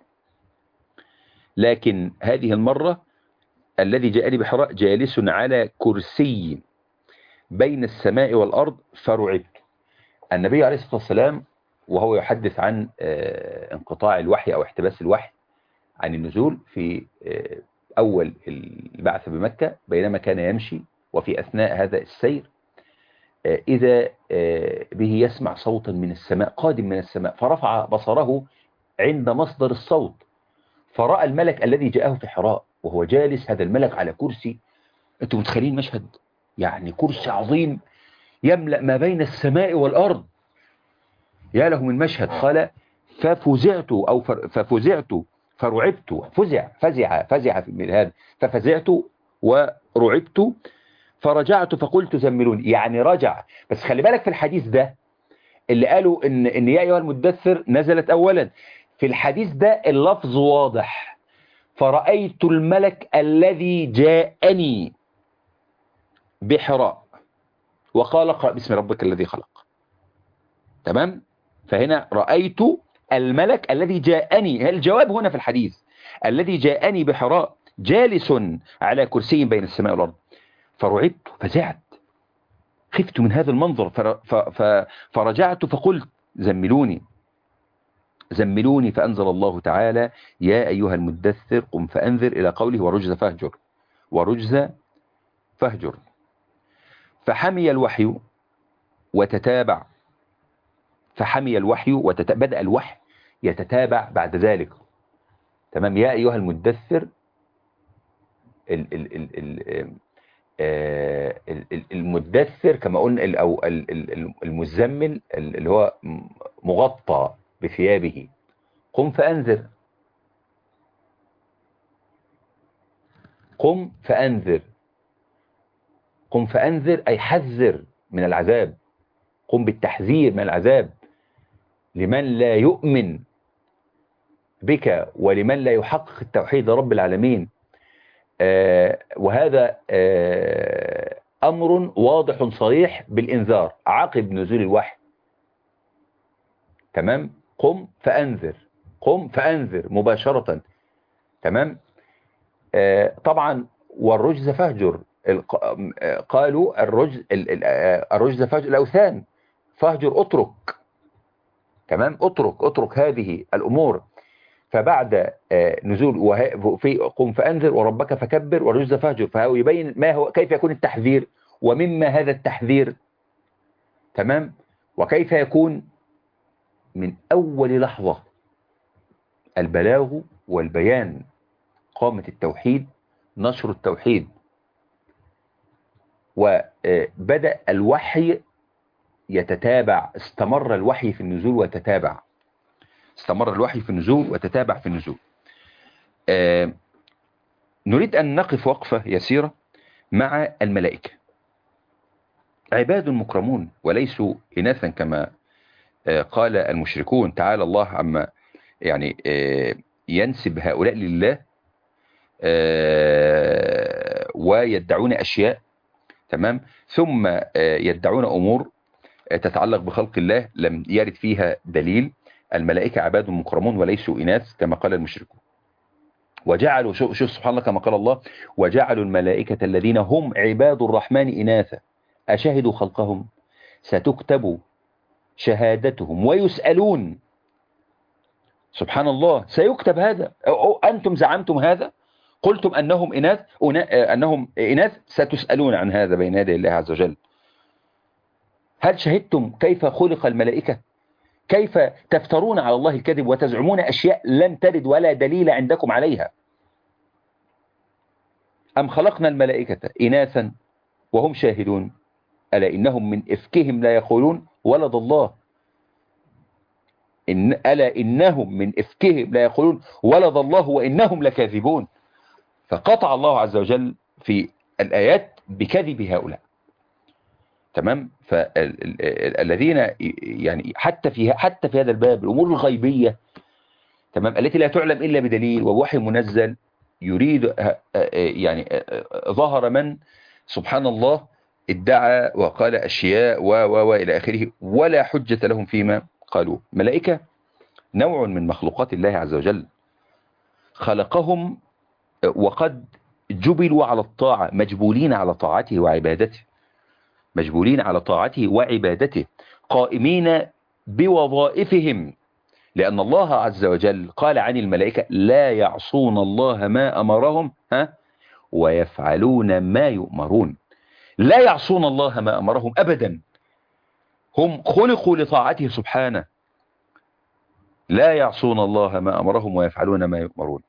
لكن هذه المرة الذي جاءني بحراء جالس على كرسي بين السماء والأرض فرعبت النبي عليه الصلاة والسلام وهو يحدث عن انقطاع الوحي أو احتباس الوحي عن النزول في أول البعث بمكة بينما كان يمشي وفي أثناء هذا السير إذا به يسمع صوتا من السماء قادم من السماء فرفع بصره عند مصدر الصوت فرأى الملك الذي جاءه في حراء وهو جالس هذا الملك على كرسي أنتم متخيلين مشهد يعني كرسي عظيم يملأ ما بين السماء والأرض يا له من مشهد قال ففزعت أو ففزعت فرعبت فزع فزع فزع من هذا ففزعت ورعبت فرجعت فقلت زملوني يعني رجع بس خلي بالك في الحديث ده اللي قالوا ان ان يا ايها المدثر نزلت اولا في الحديث ده اللفظ واضح فرأيت الملك الذي جاءني بحراء وقال اقرأ باسم ربك الذي خلق تمام فهنا رأيت الملك الذي جاءني الجواب هنا في الحديث الذي جاءني بحراء جالس على كرسي بين السماء والأرض فرعبت فزعت خفت من هذا المنظر فرجعت فقلت زملوني زملوني فأنزل الله تعالى يا أيها المدثر قم فأنذر إلى قوله ورجز فهجر ورجز فهجر فحمي الوحي وتتابع فحمي الوحي وبدأ الوحي يتتابع بعد ذلك تمام يا أيها المدثر ال ال ال ال المدثر كما قلنا أو المزمل اللي هو مغطى بثيابه قم فأنذر قم فأنذر قم فأنذر أي حذر من العذاب قم بالتحذير من العذاب لمن لا يؤمن بك ولمن لا يحقق التوحيد لرب العالمين آه وهذا آه أمر واضح صريح بالإنذار عقب نزول الوحي تمام قم فأنذر قم فأنذر مباشرة تمام آه طبعا والرجز فهجر قالوا الرجز الرجز فهجر الأوثان فهجر اترك تمام اترك اترك هذه الأمور فبعد نزول في قم فأنذر وربك فكبر والرجز فهجر فهو يبين ما هو كيف يكون التحذير ومما هذا التحذير تمام وكيف يكون من أول لحظة البلاغ والبيان قامة التوحيد نشر التوحيد وبدأ الوحي يتتابع استمر الوحي في النزول وتتابع استمر الوحي في النزول وتتابع في النزول نريد أن نقف وقفة يسيرة مع الملائكة عباد مكرمون وليسوا إناثا كما قال المشركون تعالى الله عما يعني ينسب هؤلاء لله ويدعون أشياء تمام ثم يدعون أمور تتعلق بخلق الله لم يرد فيها دليل الملائكة عباد مكرمون وليسوا إناث كما قال المشركون وجعلوا شوف سبحان الله كما قال الله وجعلوا الملائكة الذين هم عباد الرحمن إناثا أشهدوا خلقهم ستكتب شهادتهم ويسألون سبحان الله سيكتب هذا أو أنتم زعمتم هذا قلتم أنهم إناث أنهم إناث ستسألون عن هذا بين يدي الله عز وجل هل شهدتم كيف خلق الملائكة كيف تفترون على الله الكذب وتزعمون أشياء لم ترد ولا دليل عندكم عليها أم خلقنا الملائكة إناثا وهم شاهدون ألا إنهم من إفكهم لا يقولون ولد الله إن ألا إنهم من إفكهم لا يقولون ولد الله وإنهم لكاذبون فقطع الله عز وجل في الآيات بكذب هؤلاء تمام فالذين يعني حتى في حتى في هذا الباب الأمور الغيبية تمام التي لا تعلم إلا بدليل ووحي منزل يريد يعني ظهر من سبحان الله ادعى وقال أشياء و و و إلى آخره ولا حجة لهم فيما قالوا ملائكة نوع من مخلوقات الله عز وجل خلقهم وقد جبلوا على الطاعة مجبولين على طاعته وعبادته مجبولين على طاعته وعبادته قائمين بوظائفهم لأن الله عز وجل قال عن الملائكة لا يعصون الله ما أمرهم ها ويفعلون ما يؤمرون لا يعصون الله ما أمرهم أبدا هم خلقوا لطاعته سبحانه لا يعصون الله ما أمرهم ويفعلون ما يؤمرون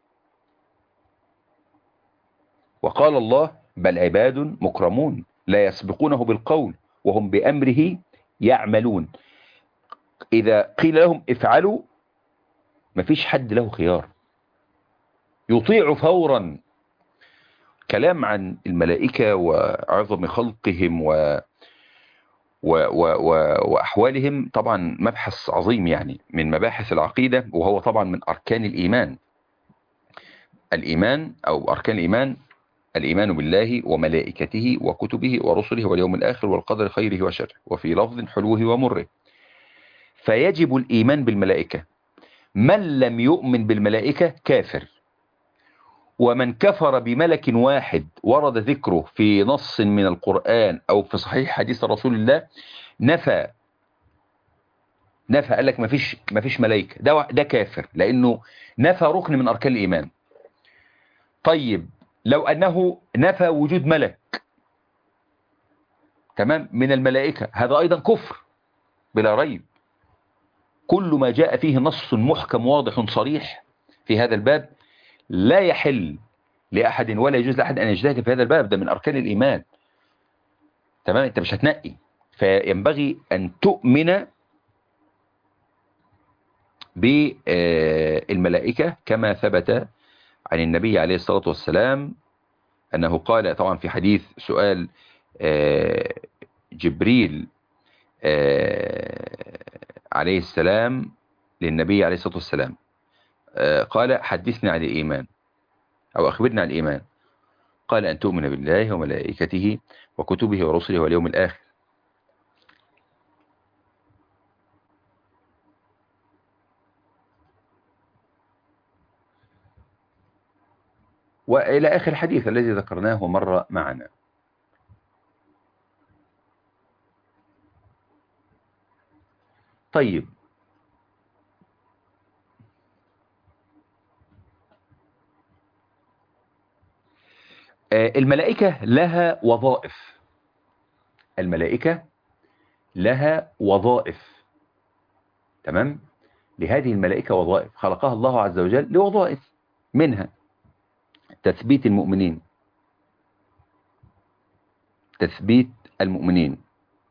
وقال الله بل عباد مكرمون لا يسبقونه بالقول وهم بأمره يعملون إذا قيل لهم افعلوا مفيش حد له خيار يطيع فورا كلام عن الملائكة وعظم خلقهم و و و و وأحوالهم طبعا مبحث عظيم يعني من مباحث العقيدة وهو طبعا من أركان الإيمان الإيمان أو أركان الإيمان الإيمان بالله وملائكته وكتبه ورسله واليوم الآخر والقدر خيره وشره وفي لفظ حلوه ومره فيجب الإيمان بالملائكة من لم يؤمن بالملائكة كافر ومن كفر بملك واحد ورد ذكره في نص من القرآن أو في صحيح حديث رسول الله نفى نفى قال لك مفيش مفيش ملائكة ده ده كافر لأنه نفى ركن من أركان الإيمان طيب لو أنه نفى وجود ملك تمام من الملائكة هذا أيضا كفر بلا ريب كل ما جاء فيه نص محكم واضح صريح في هذا الباب لا يحل لأحد ولا يجوز لأحد أن يجتهد في هذا الباب ده من أركان الإيمان تمام أنت مش هتنقي فينبغي أن تؤمن بالملائكة كما ثبت عن النبي عليه الصلاة والسلام أنه قال طبعا في حديث سؤال جبريل عليه السلام للنبي عليه الصلاة والسلام قال حدثنا عن الإيمان أو أخبرنا عن الإيمان قال أن تؤمن بالله وملائكته وكتبه ورسله واليوم الآخر وإلى آخر الحديث الذي ذكرناه مرة معنا طيب الملائكة لها وظائف الملائكة لها وظائف تمام لهذه الملائكة وظائف خلقها الله عز وجل لوظائف منها تثبيت المؤمنين تثبيت المؤمنين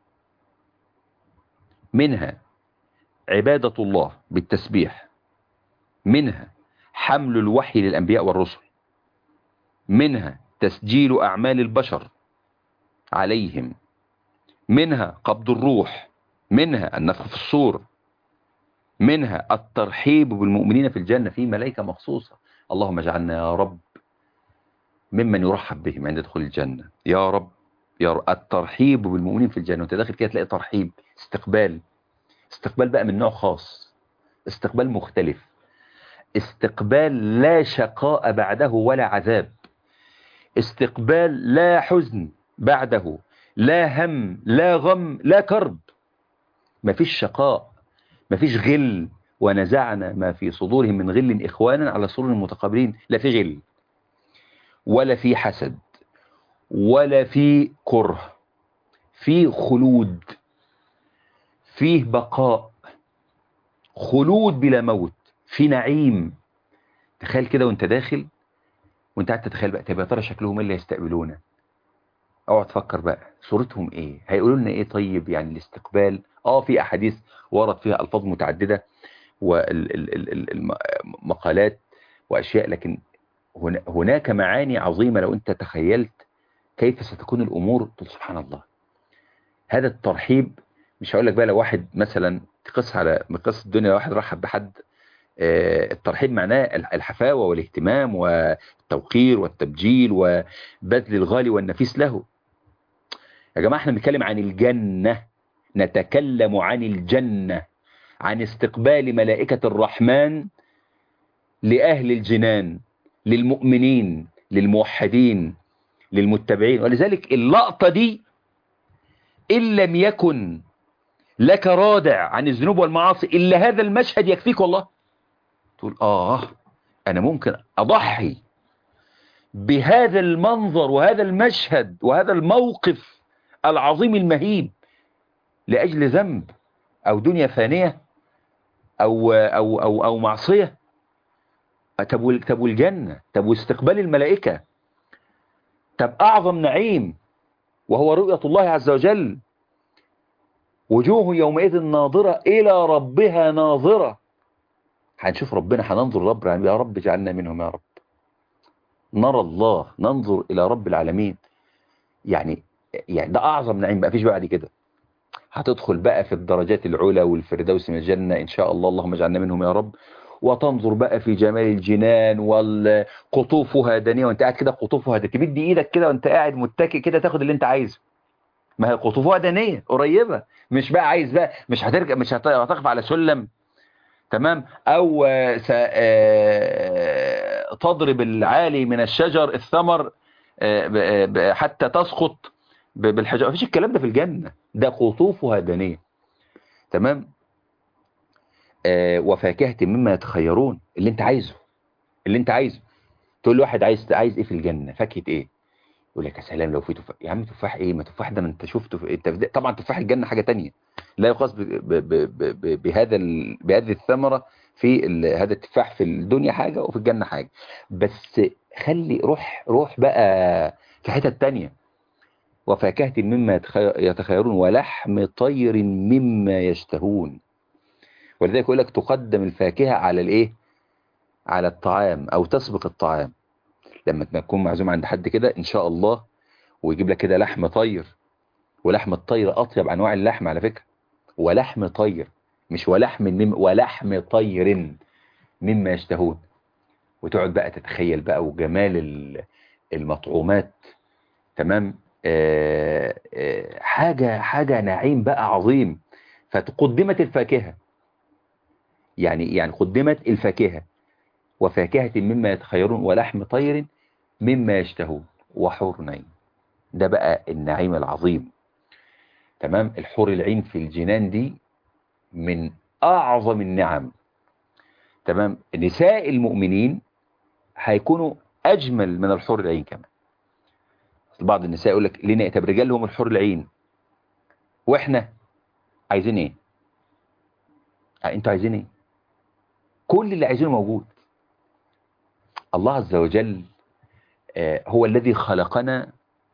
منها عبادة الله بالتسبيح منها حمل الوحي للأنبياء والرسل منها تسجيل أعمال البشر عليهم منها قبض الروح منها النفخ في الصور منها الترحيب بالمؤمنين في الجنة في ملائكة مخصوصة اللهم اجعلنا يا رب ممن يرحب بهم عند دخول الجنة يا رب يا رب الترحيب بالمؤمنين في الجنة وانت داخل كده تلاقي ترحيب استقبال استقبال بقى من نوع خاص استقبال مختلف استقبال لا شقاء بعده ولا عذاب استقبال لا حزن بعده لا هم لا غم لا كرب مفيش شقاء مفيش غل ونزعنا ما في صدورهم من غل إخوانا على سرور متقابلين لا في غل ولا في حسد ولا في كره في خلود فيه بقاء خلود بلا موت في نعيم تخيل كده وانت داخل وانت قاعد تتخيل بقى طب يا ترى شكلهم ايه اللي هيستقبلونا اقعد تفكر بقى صورتهم ايه هيقولوا لنا ايه طيب يعني الاستقبال اه في احاديث ورد فيها الفاظ متعدده والمقالات واشياء لكن هناك معاني عظيمه لو انت تخيلت كيف ستكون الامور سبحان الله هذا الترحيب مش هقول لك بقى لو واحد مثلا تقص على مقص الدنيا واحد رحب بحد الترحيب معناه الحفاوة والاهتمام والتوقير والتبجيل وبذل الغالي والنفيس له يا جماعة احنا بنتكلم عن الجنة نتكلم عن الجنة عن استقبال ملائكة الرحمن لأهل الجنان للمؤمنين للموحدين للمتبعين ولذلك اللقطة دي إن لم يكن لك رادع عن الذنوب والمعاصي إلا هذا المشهد يكفيك والله تقول آه أنا ممكن أضحي بهذا المنظر وهذا المشهد وهذا الموقف العظيم المهيب لأجل ذنب أو دنيا فانية أو, أو, أو, أو معصية طب طب والجنة طب واستقبال الملائكة طب أعظم نعيم وهو رؤية الله عز وجل وجوه يومئذ ناظرة إلى ربها ناظرة هنشوف ربنا هننظر رب يا رب اجعلنا منهم يا رب نرى الله ننظر إلى رب العالمين يعني يعني ده أعظم نعيم بقى فيش بعد كده هتدخل بقى في الدرجات العلى والفردوس من الجنة إن شاء الله اللهم اجعلنا منهم يا رب وتنظر بقى في جمال الجنان والقطوفها دانية وانت قاعد كده قطوفها دانية تمد ايدك كده وانت قاعد متكئ كده تاخد اللي انت عايزه ما هي قطوفها دانية قريبة مش بقى عايز بقى مش هترجع مش هت- هتقف على سلم تمام او آه، س- آه، تضرب العالي من الشجر الثمر آه، ب- ب- حتى تسقط ب- بالحجر مفيش الكلام ده في الجنة ده قطوفها دانية تمام آه، وفاكهة مما يتخيرون اللي انت عايزه اللي انت عايزه تقول له واحد عايز عايز ايه في الجنة فاكهة ايه يقول لك يا سلام لو في تفاح يا عم تفاح ايه ما تفاح ده ما انت شفته في... انت في... طبعا تفاح الجنة حاجة تانية لا يقاس ب... ب... ب... ب... ب... بهذا ال... بهذه الثمرة في ال... هذا التفاح في الدنيا حاجة وفي الجنة حاجة بس خلي روح روح بقى في حتة تانية وفاكهة مما يتخي... يتخيرون ولحم طير مما يشتهون ولذلك يقول لك تقدم الفاكهة على الايه على الطعام او تسبق الطعام لما تكون معزوم عند حد كده ان شاء الله ويجيب لك كده لحم طير ولحم الطير اطيب انواع اللحم على فكرة ولحم طير مش ولحم مم ولحم طير مما يشتهون وتقعد بقى تتخيل بقى وجمال ال- المطعومات تمام آه آه حاجة حاجة نعيم بقى عظيم فتقدمت الفاكهة يعني يعني قدمت الفاكهة وفاكهة مما يتخيرون ولحم طير مما يشتهون وحور عين ده بقى النعيم العظيم تمام الحور العين في الجنان دي من أعظم النعم تمام نساء المؤمنين هيكونوا أجمل من الحور العين كمان بعض النساء يقول لك ليه طب الرجال هم الحور العين واحنا عايزين ايه اه، انتوا عايزين ايه كل اللي عايزينه موجود الله عز وجل آه، هو الذي خلقنا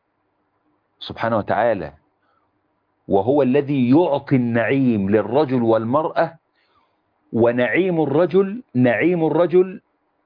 سبحانه وتعالى وهو الذي يعطي النعيم للرجل والمرأة ونعيم الرجل نعيم الرجل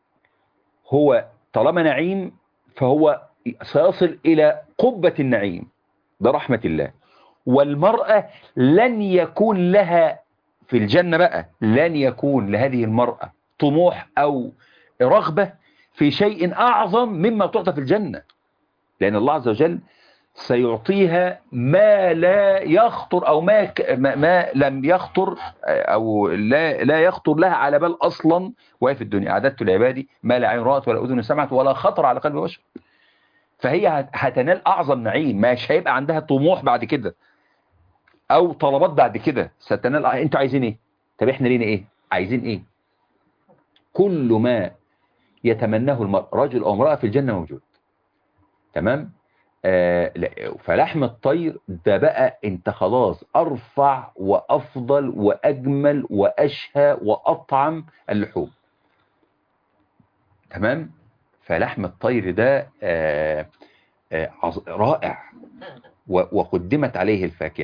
هو طالما نعيم فهو سيصل إلى قبة النعيم برحمة الله والمرأة لن يكون لها في الجنة بقى لن يكون لهذه المرأة طموح أو رغبة في شيء أعظم مما تعطى في الجنة لأن الله عز وجل سيعطيها ما لا يخطر أو ما, ك- ما, ما لم يخطر أو لا, لا يخطر لها على بال أصلا وهي في الدنيا أعددت لعبادي ما لا عين رأت ولا أذن سمعت ولا خطر على قلب بشر فهي هت- هتنال أعظم نعيم مش هيبقى عندها طموح بعد كده أو طلبات بعد كده ستنال أنتوا عايزين إيه طب إحنا لينا إيه عايزين إيه كل ما يتمناه المرء رجل أو امرأة في الجنة موجود تمام آه لا، فلحم الطير ده بقى انت خلاص ارفع وافضل واجمل واشهى واطعم اللحوم تمام فلحم الطير ده آه آه عظ- رائع و- وقدمت عليه الفاكهة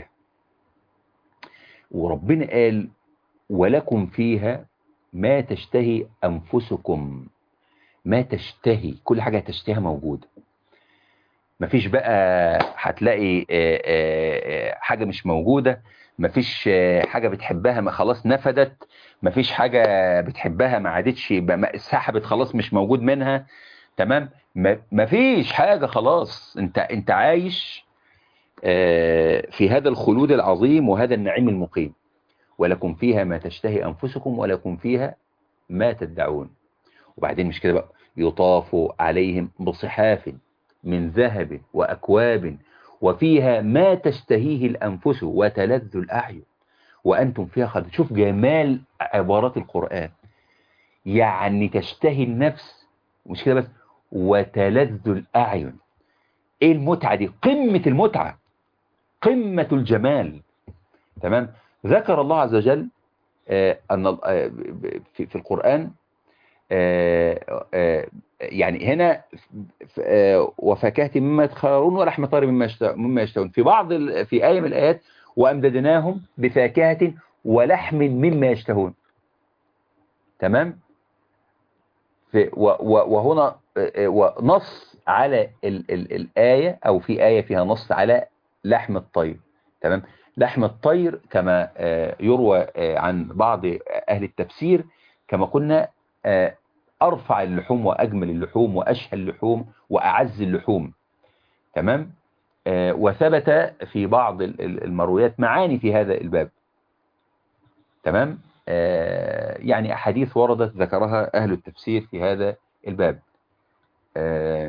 وربنا قال ولكم فيها ما تشتهي أنفسكم ما تشتهي كل حاجة تشتهيها موجودة مفيش بقى هتلاقي آه، آه، آه، حاجة مش موجودة مفيش آه، حاجة بتحبها ما خلاص نفدت مفيش حاجة بتحبها ما عادتش بقى- ما- سحبت خلاص مش موجود منها تمام م- مفيش حاجة خلاص انت انت عايش آه، في هذا الخلود العظيم وهذا النعيم المقيم ولكم فيها ما تشتهي أنفسكم ولكم فيها ما تدعون وبعدين مش كده بقى يطاف عليهم بصحاف من ذهب وأكواب وفيها ما تشتهيه الأنفس وتلذ الأعين وأنتم فيها خالدون شوف جمال عبارات القرآن يعني تشتهي النفس مش كده بس وتلذ الأعين ايه المتعة دي قمة المتعة قمة الجمال تمام ذكر الله عز وجل آه، أن ال- آه، ب- في في القرآن آه، آه، يعني هنا ف- آه، وفاكهة مما يتخيرون ولحم طير مما يشت- مما يشتهون في بعض ال- في آية من الآيات وأمددناهم بفاكهة ولحم مما يشتهون تمام في و و وهنا آه، آه، ونص على ال ال الآية أو في آية فيها نص على لحم الطير تمام لحم الطير كما آه، يروى آه، عن بعض أهل التفسير كما قلنا آه، أرفع اللحوم وأجمل اللحوم وأشهى اللحوم وأعز اللحوم تمام آه، وثبت في بعض ال- ال- المرويات معاني في هذا الباب تمام آه، يعني أحاديث وردت ذكرها أهل التفسير في هذا الباب آه،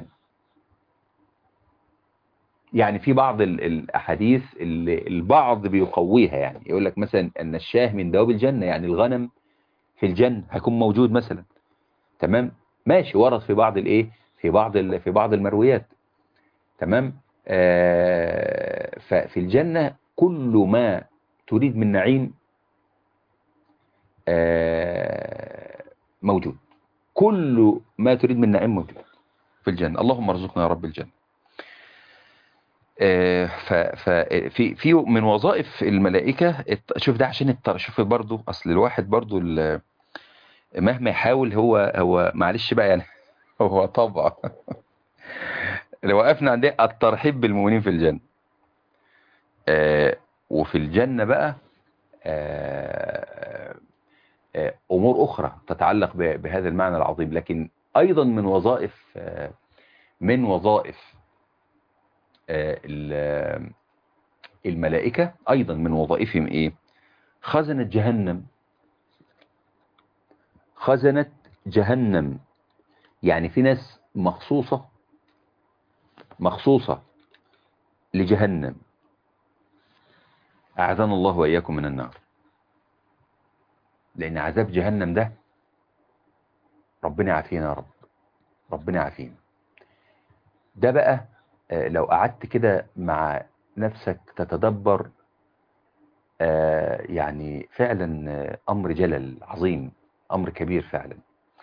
يعني في بعض ال- الأحاديث اللي البعض بيقويها يعني يقول لك مثلا أن الشاه من دواب الجنة يعني الغنم في الجنة هيكون موجود مثلا تمام ماشي ورد في بعض الايه في بعض ال- في بعض المرويات تمام آه ففي الجنة كل ما تريد من نعيم آه موجود كل ما تريد من نعيم موجود في الجنة اللهم ارزقنا يا رب الجنة آه، ف ففي في من وظائف الملائكة الت- شوف ده عشان التر شوف برضو اصل الواحد برضو ال- مهما يحاول هو هو معلش بقى يعني هو طبعا لو وقفنا عند الترحيب بالمؤمنين في الجنة آه، وفي الجنة بقى آه، آه، أمور أخرى تتعلق ب- بهذا المعنى العظيم لكن أيضا من وظائف آه، من وظائف آه، ال- الملائكة أيضا من وظائفهم إيه خزنة جهنم خزنة جهنم يعني في ناس مخصوصة مخصوصة لجهنم أعاذنا الله وإياكم من النار لأن عذاب جهنم ده ربنا يعافينا يا رب ربنا يعافينا ده بقى آه، لو قعدت كده مع نفسك تتدبر آه، يعني فعلا آه، أمر جلل عظيم أمر كبير فعلا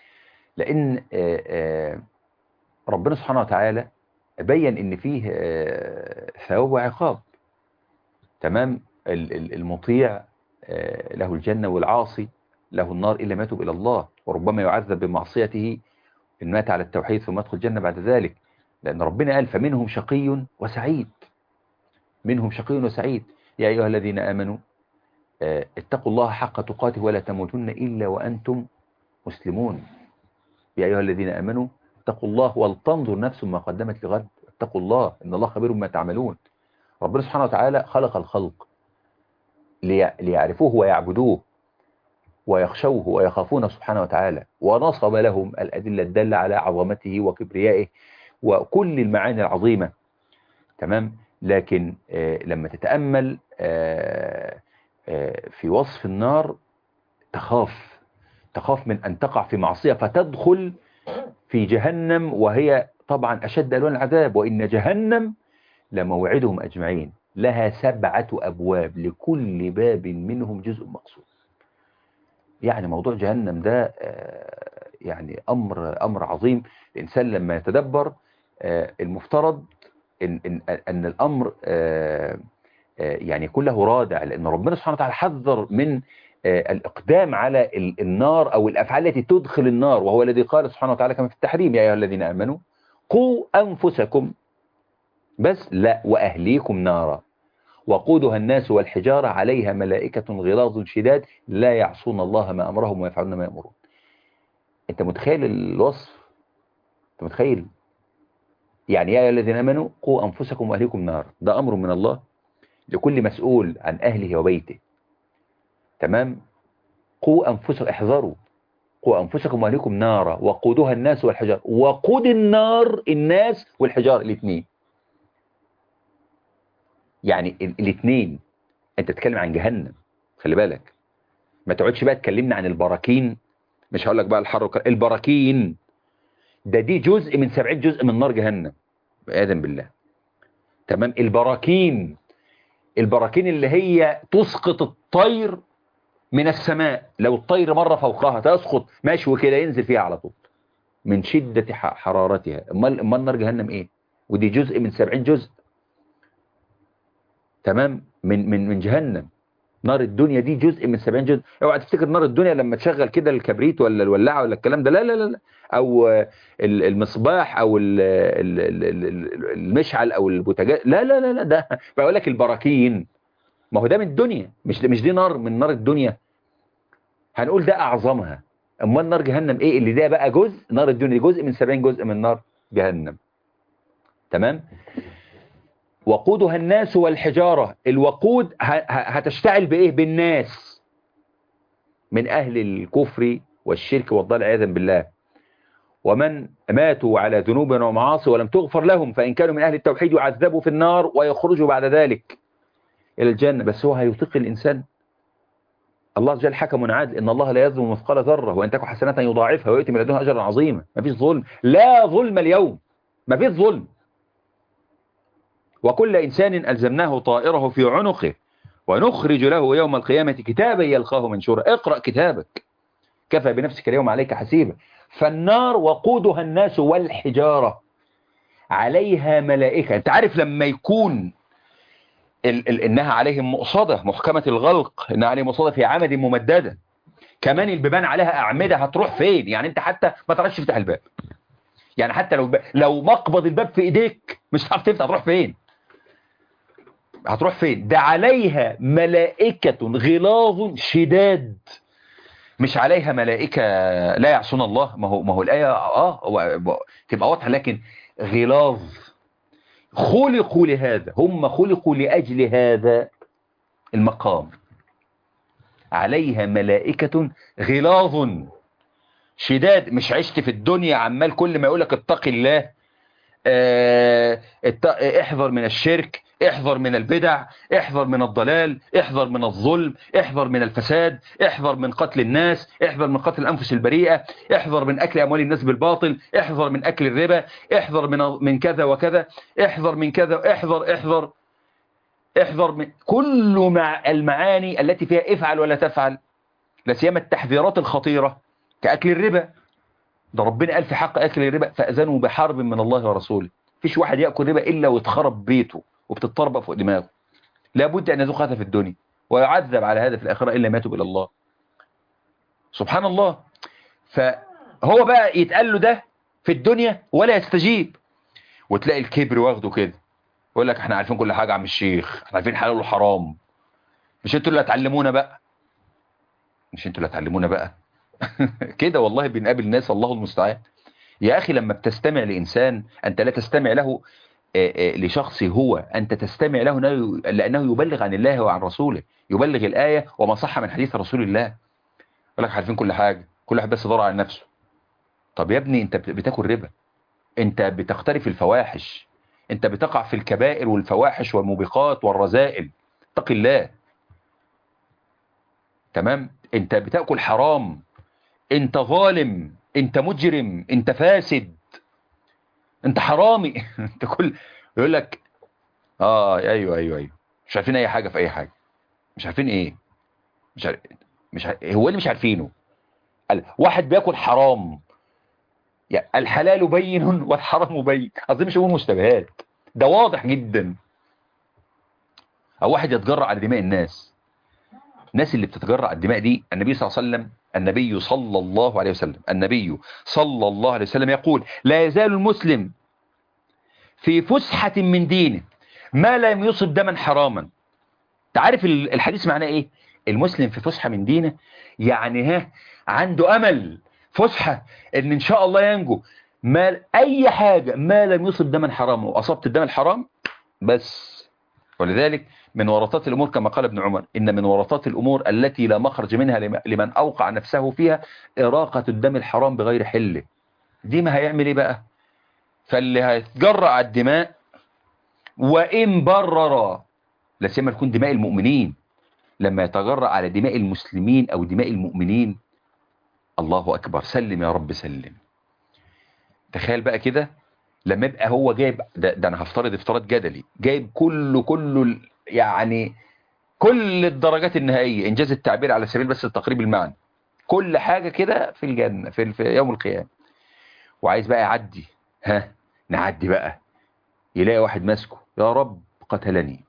لأن آه، آه، ربنا سبحانه وتعالى بين إن فيه آه، ثواب وعقاب تمام ال- ال- المطيع آه، له الجنة والعاصي له النار إلا ما يتوب إلى الله وربما يعذب بمعصيته إن مات على التوحيد ثم يدخل الجنة بعد ذلك لأن ربنا قال فمنهم شقي وسعيد منهم شقي وسعيد يا أيها الذين آمنوا آه، اتقوا الله حق تقاته ولا تموتن إلا وأنتم مسلمون يا أيها الذين آمنوا اتقوا الله ولتنظر نفس ما قدمت لغد اتقوا الله إن الله خبير بما تعملون ربنا سبحانه وتعالى خلق الخلق لي- ليعرفوه ويعبدوه ويخشوه ويخافونه سبحانه وتعالى ونصب لهم الأدلة الدالة على عظمته وكبريائه وكل المعاني العظيمة تمام لكن آه، لما تتأمل آه، آه، في وصف النار تخاف تخاف من أن تقع في معصية فتدخل في جهنم وهي طبعا أشد ألوان العذاب وإن جهنم لموعدهم أجمعين لها سبعة أبواب لكل باب منهم جزء مقصود يعني موضوع جهنم ده آه، يعني أمر أمر عظيم الإنسان لما يتدبر آه، المفترض إن, إن, أن الأمر آه، آه، يعني يكون له رادع لأن ربنا سبحانه وتعالى حذر من آه، الإقدام على ال- النار أو الأفعال التي تدخل النار وهو الذي قال سبحانه وتعالى كما في التحريم يا أيها الذين آمنوا قوا أنفسكم بس لا وأهليكم نارا وقودها الناس والحجارة عليها ملائكة غلاظ شداد لا يعصون الله ما أمرهم ويفعلون ما يأمرون أنت متخيل الوصف أنت متخيل يعني يا أيها الذين آمنوا قوا أنفسكم وأهليكم نارا ده أمر من الله لكل مسؤول عن أهله وبيته تمام قوا أنفسكم احذروا قوا أنفسكم وأهليكم نارا وقودها الناس والحجار وقود النار الناس والحجار الاثنين يعني ال- الاثنين انت تتكلم عن جهنم خلي بالك ما تقعدش بقى تكلمنا عن البراكين مش هقول لك بقى الحر والكر- البراكين ده دي جزء من 70 جزء من نار جهنم آدم بالله تمام البراكين البراكين اللي هي تسقط الطير من السماء لو الطير مرة فوقها تسقط ماشي وكده ينزل فيها على طول من شدة ح- حرارتها امال امال نار جهنم ايه ودي جزء من 70 جزء تمام من من من جهنم نار الدنيا دي جزء من 70 جزء اوعى تفتكر نار الدنيا لما تشغل كده الكبريت ولا الولاعه ولا الكلام ده لا لا لا, لا. او آه، ال- المصباح او ال- ال- ال- ال- المشعل او البوتاجاز لا لا لا لا ده بقول لك البراكين ما هو ده من الدنيا مش مش دي نار من نار الدنيا هنقول ده اعظمها امال نار جهنم ايه اللي ده بقى جزء نار الدنيا جزء من 70 جزء من نار جهنم تمام وقودها الناس والحجارة الوقود هتشتعل بايه بالناس من اهل الكفر والشرك والضلال عياذا بالله ومن ماتوا على ذنوب ومعاصي ولم تغفر لهم فإن كانوا من أهل التوحيد يعذبوا في النار ويخرجوا بعد ذلك إلى الجنة بس هو هيطيق الإنسان الله عز وجل حكم عادل إن الله لا يظلم مثقال ذرة وإن تكن حسنة يضاعفها ويؤتي من لدنه أجرا عظيما ما فيش ظلم لا ظلم اليوم ما فيش ظلم وكل إنسان ألزمناه طائره في عنقه ونخرج له يوم القيامة كتابا يلقاه منشورا اقرأ كتابك كفى بنفسك اليوم عليك حسيبا فالنار وقودها الناس والحجارة عليها ملائكة انت عارف لما يكون ال ال انها عليهم مؤصدة محكمة الغلق انها عليهم مؤصدة في عمد ممددة كمان البيبان عليها اعمدة هتروح فين يعني انت حتى ما تعرفش تفتح الباب يعني حتى لو ب... لو مقبض الباب في ايديك مش هتعرف تفتح هتروح فين هتروح فين ده عليها ملائكة غلاظ شداد مش عليها ملائكة لا يعصون الله ما هو ما هو الآية اه تبقى واضحة لكن غلاظ خلقوا لهذا هم خلقوا لأجل هذا المقام عليها ملائكة غلاظ شداد مش عشت في الدنيا عمال كل ما يقولك اتق الله اه احذر من الشرك احذر من البدع احذر من الضلال احذر من الظلم احذر من الفساد احذر من قتل الناس احذر من قتل الأنفس البريئة احذر من أكل أموال الناس بالباطل احذر من أكل الربا احذر من من كذا وكذا احذر من كذا احذر احذر احذر من كل مع المعاني التي فيها افعل ولا تفعل لا سيما التحذيرات الخطيرة كأكل الربا ده ربنا قال في حق أكل الربا فأذنوا بحرب من الله ورسوله فيش واحد يأكل ربا إلا ويتخرب بيته وبتتطربق فوق دماغه لابد أن يذوق هذا في الدنيا ويعذب على هذا في الآخرة إلا ما يتوب إلى الله سبحان الله فهو بقى يتقال له ده في الدنيا ولا يستجيب وتلاقي الكبر واخده كده يقول لك احنا عارفين كل حاجة عم الشيخ احنا عارفين حلال وحرام مش انتوا اللي هتعلمونا بقى مش انتوا اللي هتعلمونا بقى كده والله بنقابل ناس الله المستعان يا أخي لما بتستمع لإنسان أنت لا تستمع له لشخص هو أنت تستمع له لأنه يبلغ عن الله وعن رسوله يبلغ الآية وما صح من حديث رسول الله يقول لك عارفين كل حاجة كل واحد بس يدور على نفسه طب يا ابني انت بتاكل ربا انت بتقترف الفواحش انت بتقع في الكبائر والفواحش والموبقات والرذائل اتق الله تمام انت بتاكل حرام انت ظالم انت مجرم انت فاسد انت حرامي انت كل يقول لك اه ايوه ايوه ايوه مش عارفين اي حاجه في اي حاجه مش عارفين ايه مش عارف مش عارف... هو اللي مش عارفينه واحد بياكل حرام يعني الحلال بين والحرام بين قصدي مش هو مشتبهات ده واضح جدا او واحد يتجرأ على دماء الناس الناس اللي بتتجرأ على الدماء دي النبي صلى الله عليه وسلم النبي صلى الله عليه وسلم النبي صلى الله عليه وسلم يقول لا يزال المسلم في فسحة من دينه ما لم يصب دما حراما تعرف الحديث معناه ايه المسلم في فسحة من دينه يعني ها عنده امل فسحة ان ان شاء الله ينجو ما اي حاجة ما لم يصب دما حراما واصبت الدم الحرام بس ولذلك من ورطات الأمور كما قال ابن عمر إن من ورطات الأمور التي لا مخرج منها لمن أوقع نفسه فيها إراقة الدم الحرام بغير حله دي ما هيعمل إيه بقى فاللي هيتجرأ على الدماء وإن برر لا سيما تكون دماء المؤمنين لما يتجرأ على دماء المسلمين أو دماء المؤمنين الله أكبر سلم يا رب سلم تخيل بقى كده لما يبقى هو جايب ده, ده انا هفترض افتراض جدلي جايب كله كله يعني كل الدرجات النهائية انجاز التعبير على سبيل بس التقريب المعنى كل حاجة كده في الجنة في, في يوم القيامة وعايز بقى يعدي ها نعدي بقى يلاقي واحد ماسكه يا رب قتلني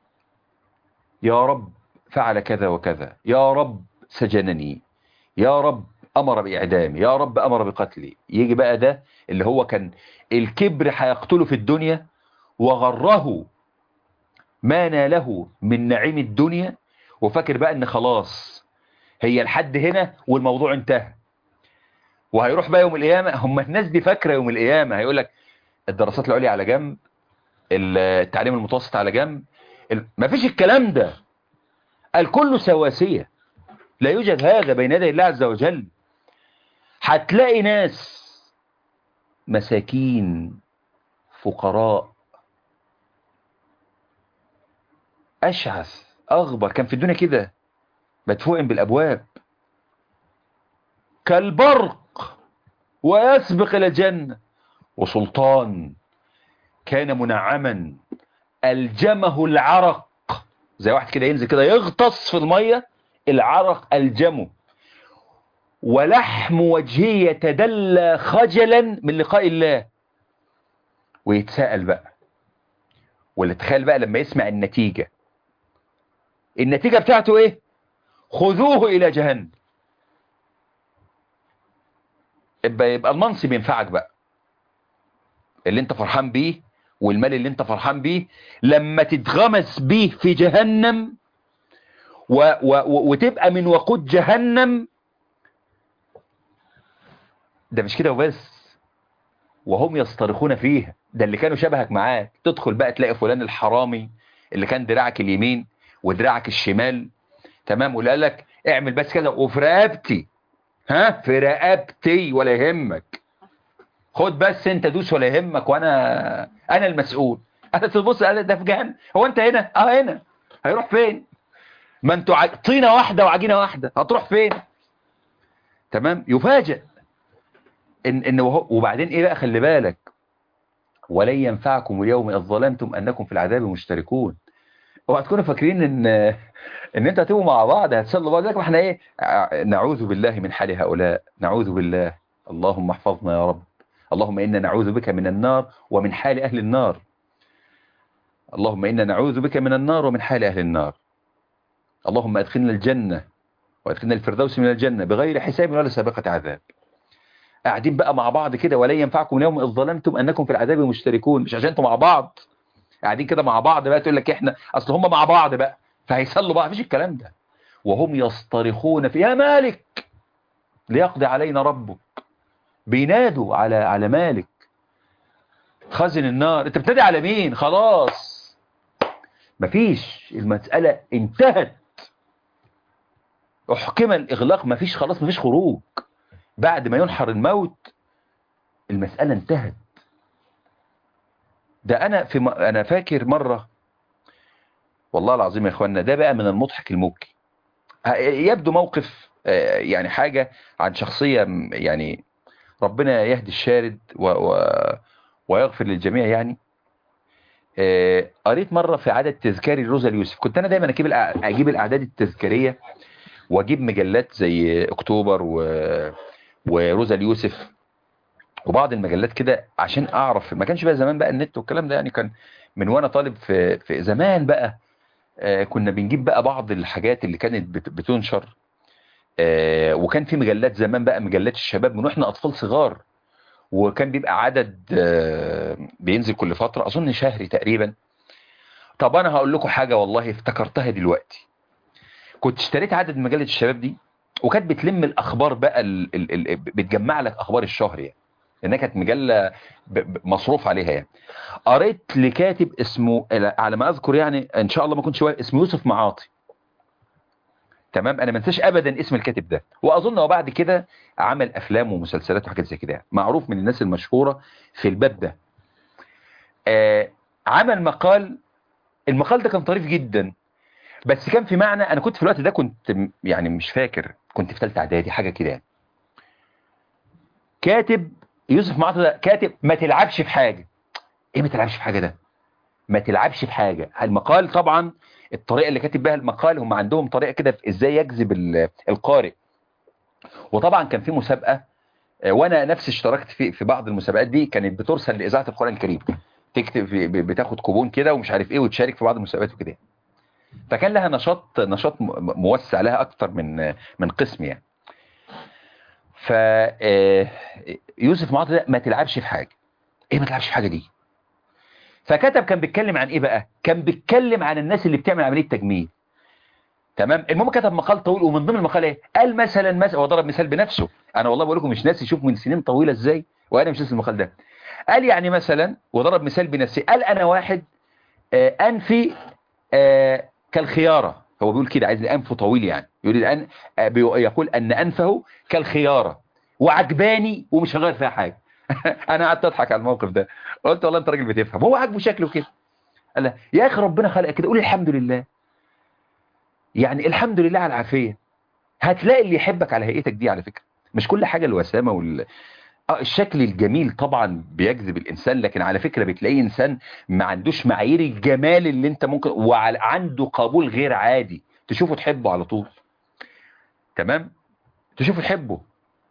يا رب فعل كذا وكذا يا رب سجنني يا رب أمر بإعدامي يا رب أمر بقتلي يجي بقى ده اللي هو كان الكبر هيقتله في الدنيا وغره ما ناله من نعيم الدنيا وفاكر بقى ان خلاص هي الحد هنا والموضوع انتهى وهيروح بقى يوم القيامة هم الناس دي فاكرة يوم القيامة هيقول لك الدراسات العليا على جنب التعليم المتوسط على جنب ما فيش الكلام ده الكل سواسية لا يوجد هذا بين يدي الله عز وجل هتلاقي ناس مساكين فقراء أشعث أغبر كان في الدنيا كده مدفوع بالأبواب كالبرق ويسبق إلى الجنة وسلطان كان منعما ألجمه العرق زي واحد كده ينزل كده يغطس في المية العرق ألجمه ولحم وجهه يتدلى خجلا من لقاء الله ويتساءل بقى واللي تخيل بقى لما يسمع النتيجة النتيجة بتاعته ايه خذوه الى جهنم يبقى, يبقى المنصب ينفعك بقى اللي انت فرحان بيه والمال اللي انت فرحان بيه لما تتغمس بيه في جهنم و و وتبقى من وقود جهنم ده مش كده وبس وهم يصطرخون فيها ده اللي كانوا شبهك معاك تدخل بقى تلاقي فلان الحرامي اللي كان دراعك اليمين ودراعك الشمال تمام واللي قال لك اعمل بس كذا وفي رقبتي ها في رقبتي ولا يهمك خد بس انت دوس ولا يهمك وانا انا المسؤول انا تبص قال ده في جهنم هو انت هنا اه هنا هيروح فين ما انتوا ع... طينه واحده وعجينه واحده هتروح فين تمام يفاجئ ان ان وهو وبعدين ايه بقى خلي بالك ولن ينفعكم اليوم اذ ظلمتم انكم في العذاب مشتركون اوعى تكونوا فاكرين ان ان انتوا هتبقوا مع بعض هتسلوا بعض لكن احنا ايه نعوذ بالله من حال هؤلاء نعوذ بالله اللهم احفظنا يا رب اللهم انا نعوذ بك من النار ومن حال اهل النار اللهم انا نعوذ بك من النار ومن حال اهل النار اللهم ادخلنا الجنه وادخلنا الفردوس من الجنه بغير حساب ولا سابقه عذاب قاعدين بقى مع بعض كده ولا ينفعكم اليوم إذ ظلمتم أنكم في العذاب مشتركون مش عشان انتم مع بعض قاعدين كده مع بعض بقى تقول لك احنا اصل هم مع بعض بقى فهيسلوا بعض مفيش الكلام ده وهم يصطرخون في يا مالك ليقضي علينا ربك بينادوا على على مالك خزن النار انت بتنادي على مين خلاص مفيش المسألة انتهت احكم الاغلاق مفيش خلاص مفيش خروج بعد ما ينحر الموت المسألة انتهت ده أنا في م... أنا فاكر مرة والله العظيم يا إخواننا ده بقى من المضحك المبكي يبدو موقف يعني حاجة عن شخصية يعني ربنا يهدي الشارد و... و... ويغفر للجميع يعني قريت مرة في عدد تذكاري لروزا اليوسف كنت أنا دايما أجيب أجيب الأعداد التذكارية وأجيب مجلات زي أكتوبر و... وروزا اليوسف وبعض المجلات كده عشان اعرف ما كانش بقى زمان بقى النت والكلام ده يعني كان من وانا طالب في في زمان بقى آه كنا بنجيب بقى بعض الحاجات اللي كانت بت بتنشر آه وكان في مجلات زمان بقى مجلات الشباب من واحنا اطفال صغار وكان بيبقى عدد آه بينزل كل فترة اظن شهري تقريبا طب انا هقول لكم حاجة والله افتكرتها دلوقتي كنت اشتريت عدد مجلة الشباب دي وكانت بتلم الاخبار بقى ال ال ال بتجمع لك اخبار الشهر يعني لانها كانت مجله مصروف عليها يعني قريت لكاتب اسمه على ما اذكر يعني ان شاء الله ما كنتش اسمه يوسف معاطي تمام انا ما انساش ابدا اسم الكاتب ده واظن هو بعد كده عمل افلام ومسلسلات وحاجات زي كده معروف من الناس المشهوره في الباب ده آه عمل مقال المقال ده كان طريف جدا بس كان في معنى انا كنت في الوقت ده كنت يعني مش فاكر كنت في ثالثه اعدادي حاجه كده كاتب يوسف معاطي ده كاتب ما تلعبش في حاجه ايه ما تلعبش في حاجه ده ما تلعبش في حاجه المقال طبعا الطريقه اللي كاتب بها المقال هم عندهم طريقه كده في ازاي يجذب القارئ وطبعا كان في مسابقه وانا نفسي اشتركت في في بعض المسابقات دي كانت بترسل لاذاعه القران الكريم تكتب بتاخد كوبون كده ومش عارف ايه وتشارك في بعض المسابقات وكده فكان لها نشاط نشاط موسع لها اكتر من من قسم يعني ف يوسف معاطي ده ما تلعبش في حاجه ايه ما تلعبش في حاجه دي فكتب كان بيتكلم عن ايه بقى كان بيتكلم عن الناس اللي بتعمل عمليه تجميل تمام المهم كتب مقال طويل ومن ضمن المقال ايه قال مثلا مثلا هو ضرب مثال بنفسه انا والله بقول لكم مش ناسي شوف من سنين طويله ازاي وانا مش ناسي المقال ده قال يعني مثلا وضرب مثال بنفسه قال انا واحد آه انفي آه كالخياره هو بيقول كده عايز انفه طويل يعني يريد ان آه بيقول- يقول ان انفه كالخياره وعجباني ومش هغير فيها حاجه انا قعدت اضحك على الموقف ده قلت والله انت راجل بتفهم هو عاجبه شكله كده قال له، يا اخي ربنا خلق كده قول الحمد لله يعني الحمد لله على العافيه هتلاقي اللي يحبك على هيئتك دي على فكره مش كل حاجه الوسامه وال اه الشكل الجميل طبعا بيجذب الانسان لكن على فكره بتلاقيه انسان ما عندوش معايير الجمال اللي انت ممكن وعنده قبول غير عادي تشوفه تحبه على طول تمام تشوفه تحبه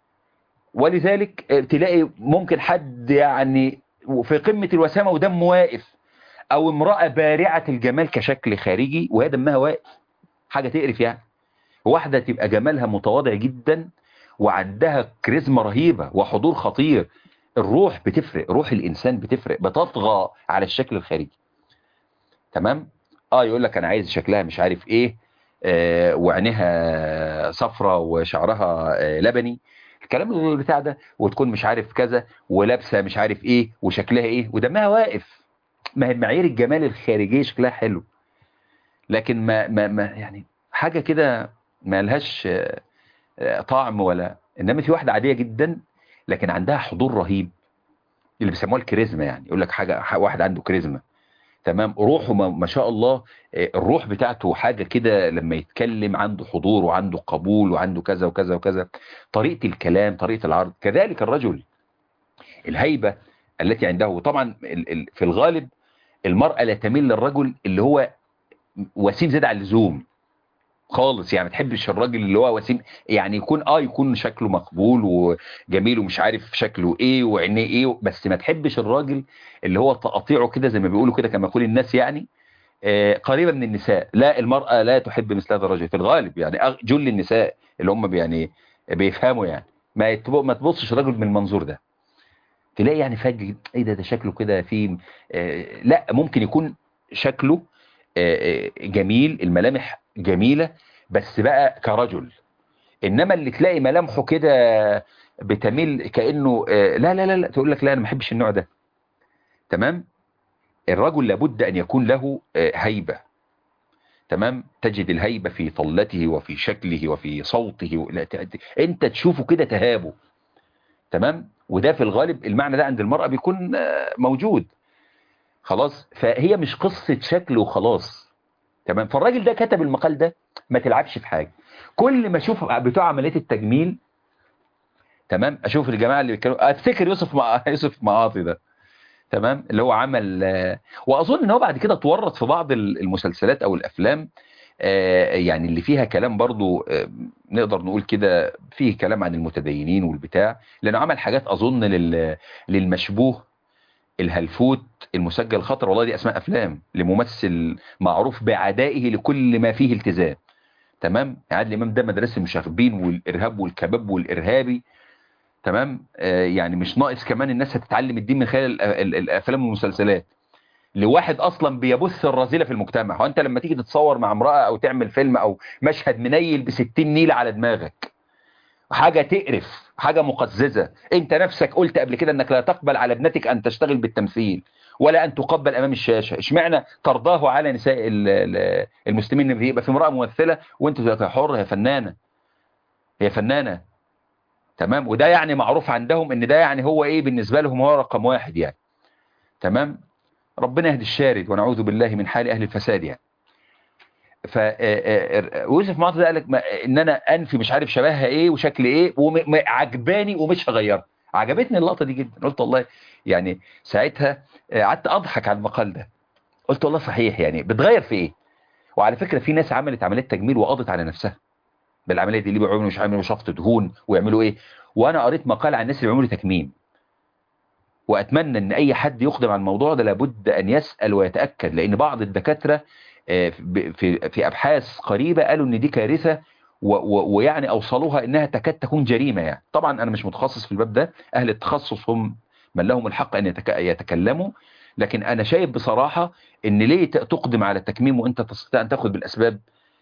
ولذلك آه، تلاقي ممكن حد يعني في قمة الوسامة ودمه واقف او امرأة بارعة الجمال كشكل خارجي وهي دمها واقف حاجة تقرف يعني واحدة تبقى جمالها متواضع جدا وعندها كاريزما رهيبة وحضور خطير الروح بتفرق روح الانسان بتفرق بتطغى على الشكل الخارجي تمام اه يقول لك انا عايز شكلها مش عارف ايه آه وعينيها صفرة وشعرها آه لبني الكلام اللي بتاع ده وتكون مش عارف كذا ولابسه مش عارف ايه وشكلها ايه ودمها واقف ما هي معايير الجمال الخارجيه شكلها حلو لكن ما ما, ما يعني حاجه كده ما لهاش آه، آه، طعم ولا انما في واحده عاديه جدا لكن عندها حضور رهيب اللي بيسموها الكاريزما يعني يقول لك حاجه ح- واحد عنده كاريزما تمام روحه ما, ما شاء الله آه، الروح بتاعته حاجه كده لما يتكلم عنده حضور وعنده قبول وعنده كذا وكذا وكذا طريقه الكلام طريقه العرض كذلك الرجل الهيبه التي عنده وطبعا ال- ال- في الغالب المرأة لا تميل للرجل اللي هو وسيم زيادة عن اللزوم خالص يعني ما تحبش الراجل اللي هو وسيم يعني يكون اه يكون شكله مقبول وجميل ومش عارف شكله ايه وعينيه ايه بس ما تحبش الراجل اللي هو تقاطيعه كده زي ما بيقولوا كده كما يقول الناس يعني آه قريبة من النساء لا المرأة لا تحب مثل هذا الرجل في الغالب يعني أغ- جل النساء اللي هم يعني بيفهموا يعني ما يتب- ما تبصش الرجل من المنظور ده تلاقي يعني فجأة ايه ده ده شكله كده فيه آه لا ممكن يكون شكله آه آه، جميل الملامح جميلة بس بقى كرجل انما اللي تلاقي ملامحه كده بتميل كأنه آه لا لا لا لا تقول لك لا انا ما بحبش النوع ده تمام الرجل لابد ان يكون له آه هيبة تمام تجد الهيبة في طلته وفي شكله وفي صوته لا ت- انت تشوفه كده تهابه تمام وده في الغالب المعنى ده عند المرأة بيكون آه، موجود خلاص فهي مش قصة شكل وخلاص تمام فالراجل ده كتب المقال ده ما تلعبش في حاجة كل ما اشوف بتوع عملية التجميل تمام اشوف الجماعة اللي بيتكلموا افتكر يوسف مع... يوسف معاطي ده تمام اللي هو عمل آه، واظن ان هو بعد كده اتورط في بعض ال- المسلسلات او الافلام آه، يعني اللي فيها كلام برضو آه، نقدر نقول كده فيه كلام عن المتدينين والبتاع لانه عمل حاجات اظن لل... للمشبوه الهلفوت المسجل خطر والله دي اسماء افلام لممثل معروف بعدائه لكل ما فيه التزام تمام عادل امام ده مدرسه المشاغبين والارهاب والكباب والارهابي تمام آه يعني مش ناقص كمان الناس هتتعلم الدين من خلال ال- ال- الافلام والمسلسلات لواحد اصلا بيبث الرذيله في المجتمع هو انت لما تيجي تتصور مع امراه او تعمل فيلم او مشهد منيل ب 60 نيله على دماغك حاجة تقرف حاجة مقززة انت نفسك قلت قبل كده انك لا تقبل على ابنتك ان تشتغل بالتمثيل ولا ان تقبل امام الشاشة اشمعنى ترضاه على نساء ال- ال- المسلمين ان يبقى في امرأة ممثلة وانت تبقى يا حر هي فنانة هي فنانة تمام وده يعني معروف عندهم ان ده يعني هو ايه بالنسبة لهم هو رقم واحد يعني تمام ربنا يهدي الشارد ونعوذ بالله من حال اهل الفساد يعني فيوسف معطي ده قال لك ما- ان انا انفي مش عارف شبهها ايه وشكل ايه وعجباني ومش هغيرها عجبتني اللقطه دي جدا قلت والله يعني ساعتها آه، قعدت اضحك على المقال ده قلت والله صحيح يعني بتغير في ايه وعلى فكره في ناس عملت عمليات تجميل وقضت على نفسها بالعمليه دي اللي بيعملوا مش عاملوا شفط دهون ويعملوا ايه وانا قريت مقال عن الناس اللي بيعملوا تكميم واتمنى ان اي حد يقدم على الموضوع ده لابد ان يسال ويتاكد لان بعض الدكاتره آه، ب- في في ابحاث قريبه قالوا ان دي كارثه و- و- ويعني اوصلوها انها تكاد تكون جريمه يعني طبعا انا مش متخصص في الباب ده اهل التخصص هم من لهم الحق ان يتك- يتكلموا لكن انا شايف بصراحه ان ليه ت- تقدم على التكميم وانت تستطيع ان تاخذ بالاسباب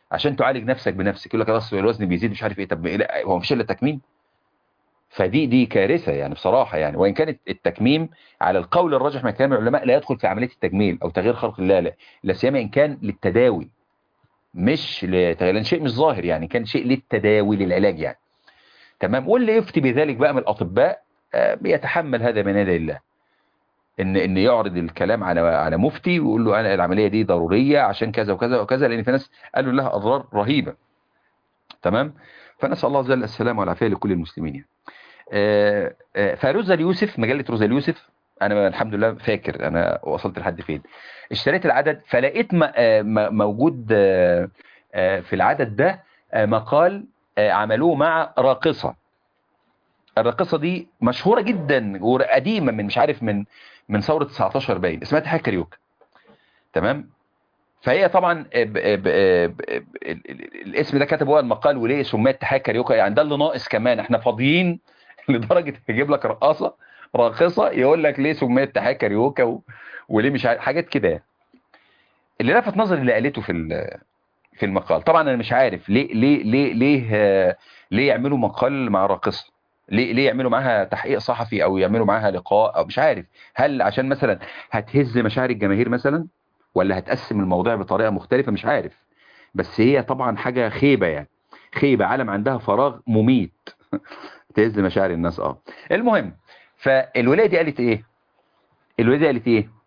عشان تعالج نفسك بنفسك يقول لك اصل الوزن بيزيد مش عارف ايه طب لا هو مفيش الا تكميم فدي دي كارثه يعني بصراحه يعني وان كانت التكميم على القول الراجح من كلام العلماء لا يدخل في عمليه التجميل او تغيير خلق الله لا لا سيما ان كان للتداوي مش لتغيير لأن شيء مش ظاهر يعني كان شيء للتداوي للعلاج يعني تمام واللي يفتي بذلك بقى من الاطباء آه، بيتحمل هذا من يد الله ان ان يعرض الكلام على على مفتي ويقول له انا العمليه دي ضروريه عشان كذا وكذا وكذا لان في ناس قالوا لها اضرار رهيبه تمام فنسال الله جل السلامه والعافيه لكل المسلمين يعني. آه، آه، فروزا اليوسف مجله روزا اليوسف انا الحمد لله فاكر انا وصلت لحد فين اشتريت العدد فلقيت م- آه، م- موجود آه، آه، في العدد ده آه، مقال آه، عملوه مع راقصه الراقصه دي مشهوره جدا وقديمه من مش عارف من من ثوره 19 باين اسمها تحية كاريوكا تمام فهي طبعا ب- ب- ب- ب- ال- ال- الاسم ده كتب هو المقال وليه سميت تحية كاريوكا يعني ده اللي ناقص كمان احنا فاضيين لدرجه يجيب لك رقاصه راقصه يقول لك ليه سميت تحية كاريوكا و... وليه مش عارف حاجات كده يعني. اللي لفت نظري اللي قالته في ال- في المقال طبعا انا مش عارف ليه ليه ليه ليه آه، ليه يعملوا مقال مع راقصه ليه ليه يعملوا معاها تحقيق صحفي او يعملوا معاها لقاء او مش عارف هل عشان مثلا هتهز مشاعر الجماهير مثلا ولا هتقسم الموضوع بطريقه مختلفه مش عارف بس هي طبعا حاجه خيبه يعني خيبه عالم عندها فراغ مميت تهز مشاعر الناس اه المهم فالولايه دي قالت ايه الولايه دي قالت ايه